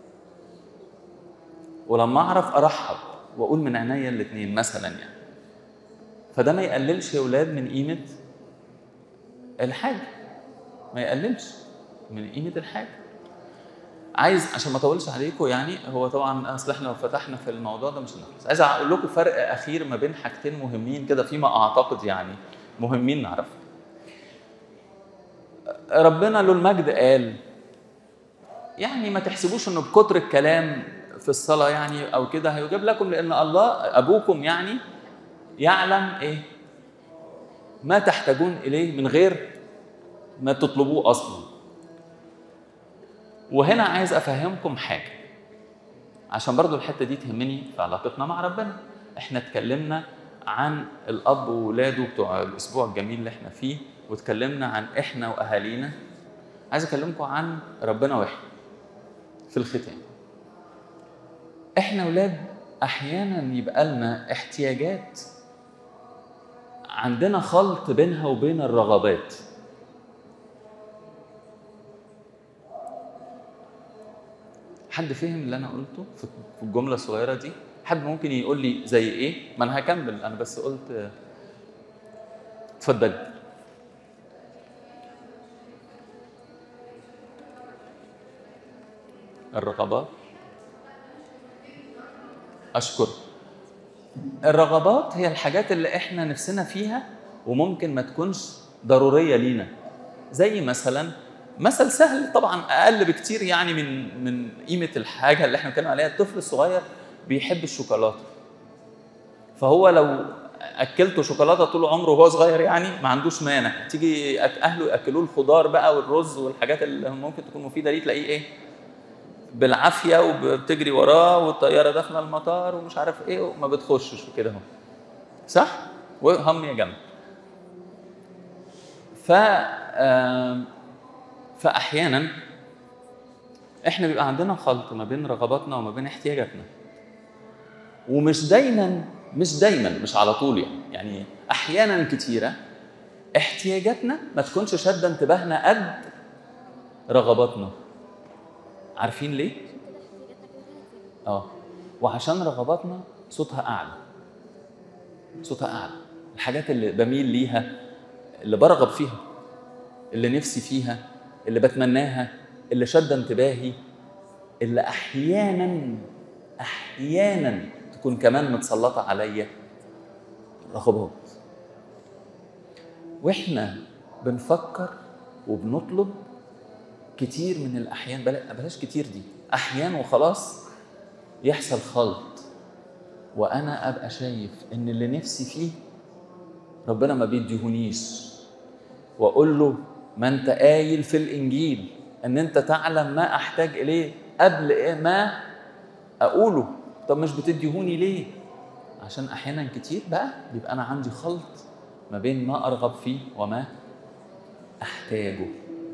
Speaker 1: ولما اعرف ارحب واقول من عينيا الاثنين مثلا يعني فده ما يقللش يا اولاد من قيمه الحاجه ما يقللش من قيمه الحاجه عايز عشان ما اطولش عليكم يعني هو طبعا اصل احنا لو فتحنا في الموضوع ده مش هنخلص عايز اقول لكم فرق اخير ما بين حاجتين مهمين كده فيما اعتقد يعني مهمين نعرفهم ربنا له المجد قال يعني ما تحسبوش انه بكتر الكلام في الصلاه يعني او كده هيجيب لكم لان الله ابوكم يعني يعلم ايه ما تحتاجون اليه من غير ما تطلبوه اصلا وهنا عايز افهمكم حاجه عشان برضو الحته دي تهمني في علاقتنا مع ربنا احنا اتكلمنا عن الاب وولاده بتوع الاسبوع الجميل اللي احنا فيه واتكلمنا عن احنا واهالينا عايز اكلمكم عن ربنا واحد في الختام احنا ولاد احيانا يبقى لنا احتياجات عندنا خلط بينها وبين الرغبات حد فهم اللي انا قلته في في الجمله الصغيره دي حد ممكن يقول لي زي ايه ما انا هكمل انا بس قلت اتفضل الرغبات اشكر الرغبات هي الحاجات اللي احنا نفسنا فيها وممكن ما تكونش ضروريه لينا زي مثلا مثل سهل طبعا اقل بكتير يعني من من قيمه الحاجه اللي احنا بنتكلم عليها الطفل الصغير بيحب الشوكولاته فهو لو اكلته شوكولاته طول عمره وهو صغير يعني ما عندوش مانع تيجي أك- اهله ياكلوه الخضار بقى والرز والحاجات اللي ممكن تكون مفيده ليه تلاقيه ايه بالعافيه وبتجري وراه والطياره داخله المطار ومش عارف ايه وما بتخشش وكده اهو صح وهم يا جنب ف آم، فاحيانا احنا بيبقى عندنا خلط ما بين رغباتنا وما بين احتياجاتنا ومش دايما مش دايما مش على طول يعني يعني احيانا كتيره احتياجاتنا ما تكونش شاده انتباهنا قد رغباتنا عارفين ليه اه وعشان رغباتنا صوتها اعلى صوتها اعلى الحاجات اللي بميل ليها اللي برغب فيها اللي نفسي فيها اللي بتمناها اللي شد انتباهي اللي احيانا احيانا تكون كمان متسلطه عليا رغبات واحنا بنفكر وبنطلب كتير من الاحيان بلا- بلاش كتير دي احيان وخلاص يحصل خلط وانا ابقى شايف ان اللي نفسي فيه ربنا ما بيديهونيش واقول له ما انت قايل في الانجيل ان انت تعلم ما احتاج اليه قبل إيه ما اقوله طب مش بتديهوني ليه عشان احيانا كتير بقى بيبقى انا عندي خلط ما بين ما ارغب فيه وما احتاجه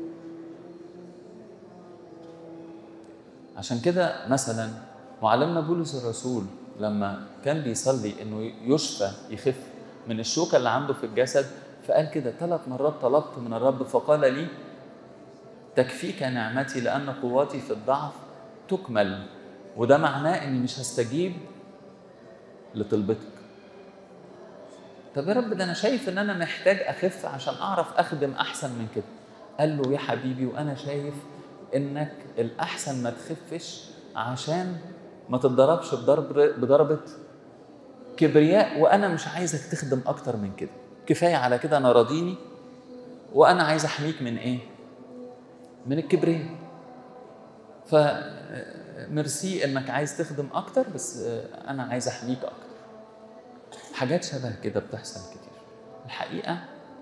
Speaker 1: عشان كده مثلا معلمنا بولس الرسول لما كان بيصلي انه يشفى يخف من الشوكه اللي عنده في الجسد فقال كده ثلاث مرات طلبت من الرب فقال لي تكفيك نعمتي لان قوتي في الضعف تكمل وده معناه اني مش هستجيب لطلبتك طب يا رب ده انا شايف ان انا محتاج اخف عشان اعرف اخدم احسن من كده قال له يا حبيبي وانا شايف انك الاحسن ما تخفش عشان ما تتضربش بضرب بضربه كبرياء وانا مش عايزك تخدم اكتر من كده كفايه على كده انا راضيني وانا عايز احميك من ايه من الكبرياء ف ميرسي انك عايز تخدم اكتر بس انا عايز احميك اكتر حاجات شبه كده بتحصل كتير الحقيقه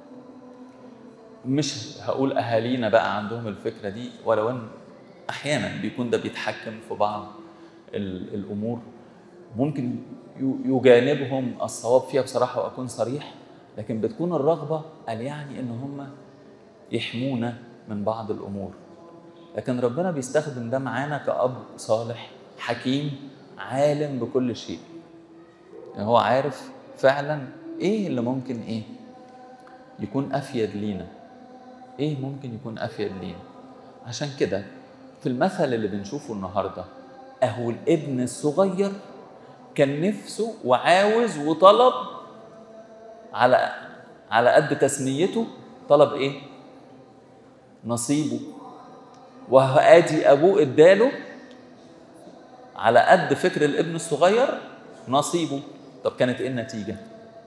Speaker 1: مش هقول اهالينا بقى عندهم الفكره دي ولو ان احيانا بيكون ده بيتحكم في بعض ال- الامور ممكن ي- يجانبهم الصواب فيها بصراحه واكون صريح لكن بتكون الرغبه قال يعني ان هم يحمونا من بعض الامور لكن ربنا بيستخدم ده معانا كأب صالح حكيم عالم بكل شيء يعني هو عارف فعلا ايه اللي ممكن ايه يكون افيد لينا ايه ممكن يكون افيد لينا عشان كده في المثل اللي بنشوفه النهارده اهو الابن الصغير كان نفسه وعاوز وطلب على على قد تسميته طلب ايه نصيبه وادي ابوه اداله على قد فكر الابن الصغير نصيبه طب كانت ايه النتيجه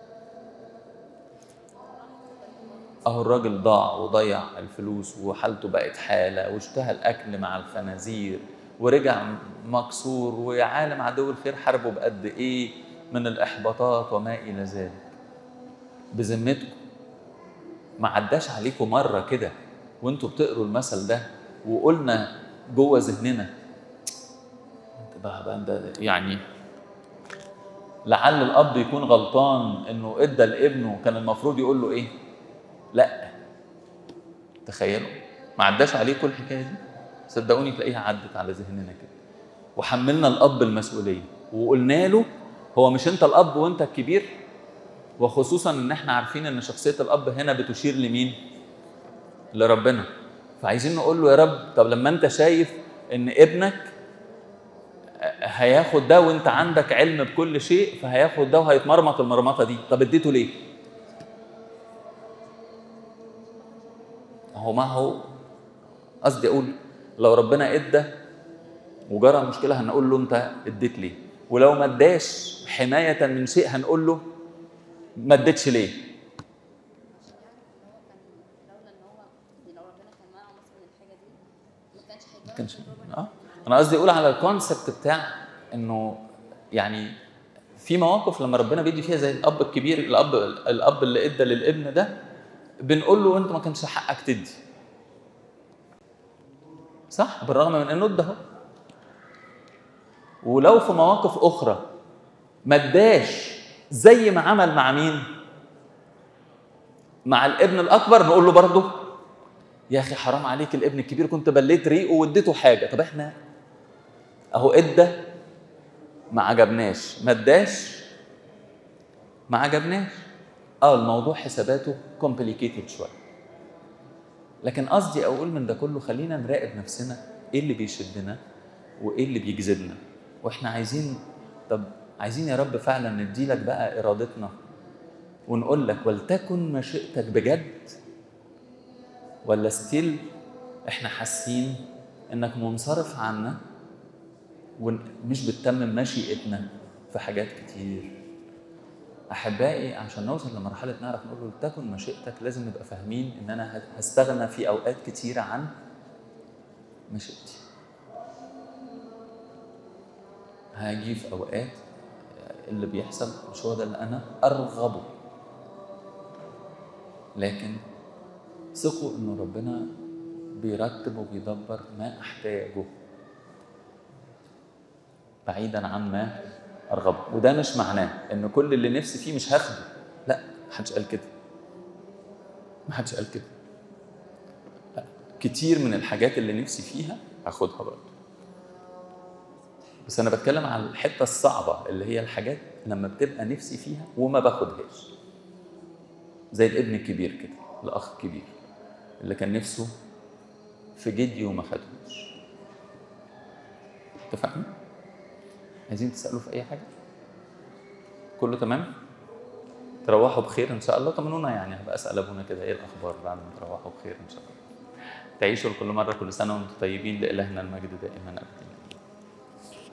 Speaker 1: اهو الراجل ضاع وضيع الفلوس وحالته بقت حاله واشتهى الاكل مع الخنازير ورجع مكسور ويا عالم عدو الخير حاربه بقد ايه من الاحباطات وما الى ذلك بذمتكم ما عداش عليكم مره كده وانتوا بتقروا المثل ده وقلنا جوه ذهننا انت بقى بقى ده يعني لعل الاب يكون غلطان انه ادى لابنه كان المفروض يقول له ايه؟ لا تخيلوا ما عداش عليكم الحكايه دي صدقوني تلاقيها عدت على ذهننا كده وحملنا الاب المسؤوليه وقلنا له هو مش انت الاب وانت الكبير وخصوصا ان احنا عارفين ان شخصيه الاب هنا بتشير لمين؟ لربنا فعايزين نقول له يا رب طب لما انت شايف ان ابنك هياخد ده وانت عندك علم بكل شيء فهياخد ده وهيتمرمط المرمطه دي طب اديته ليه؟ هو ما هو قصدي اقول لو ربنا ادى وجرى مشكله هنقول له انت اديت ليه؟ ولو ما اداش حمايه من شيء هنقول له ما اديتش ليه؟
Speaker 2: لولا ان هو لو ربنا كان معاه مثلا الحاجه دي ما كانش هيجرب
Speaker 1: كانش
Speaker 2: التجربة
Speaker 1: اه انا قصدي اقول على الكونسبت بتاع انه يعني في مواقف لما ربنا بيدي فيها زي الاب الكبير الاب الاب اللي ادى للابن ده بنقول له انت ما كانش حقك تدي صح بالرغم من انه ادى اهو ولو في مواقف اخرى ما اداش زي ما عمل مع مين مع الابن الاكبر نقول له برضه يا اخي حرام عليك الابن الكبير كنت بليت ريقه واديته حاجه طب احنا اهو ادى ما عجبناش ما اداش ما عجبناش اه الموضوع حساباته كومبليكيتد شويه لكن قصدي اقول من ده كله خلينا نراقب نفسنا ايه اللي بيشدنا وايه اللي بيجذبنا واحنا عايزين طب عايزين يا رب فعلا نديلك بقى ارادتنا ونقول لك ولتكن مشيئتك بجد ولا ستيل احنا حاسين انك منصرف عنا ومش بتتمم مشيئتنا في حاجات كتير احبائي عشان نوصل لمرحله نعرف نقول له لتكن مشيئتك لازم نبقى فاهمين ان انا هستغنى في اوقات كتيره عن مشيئتي هاجي في اوقات اللي بيحصل مش هو ده اللي انا ارغبه لكن ثقوا ان ربنا بيرتب وبيدبر ما احتاجه بعيدا عن ما ارغبه وده مش معناه ان كل اللي نفسي فيه مش هاخده لا محدش قال كده ما حدش قال كده لا. كتير من الحاجات اللي نفسي فيها هاخدها برضه بس انا بتكلم على الحته الصعبه اللي هي الحاجات لما بتبقى نفسي فيها وما باخدهاش زي الابن الكبير كده الاخ الكبير اللي كان نفسه في جدي وما خدهوش اتفقنا عايزين تسالوا في اي حاجه كله تمام تروحوا بخير ان شاء الله طمنونا يعني هبقى اسال ابونا كده ايه الاخبار بعد ما تروحوا بخير ان شاء الله تعيشوا كل مره كل سنه وانتم طيبين لالهنا المجد دائما ابدا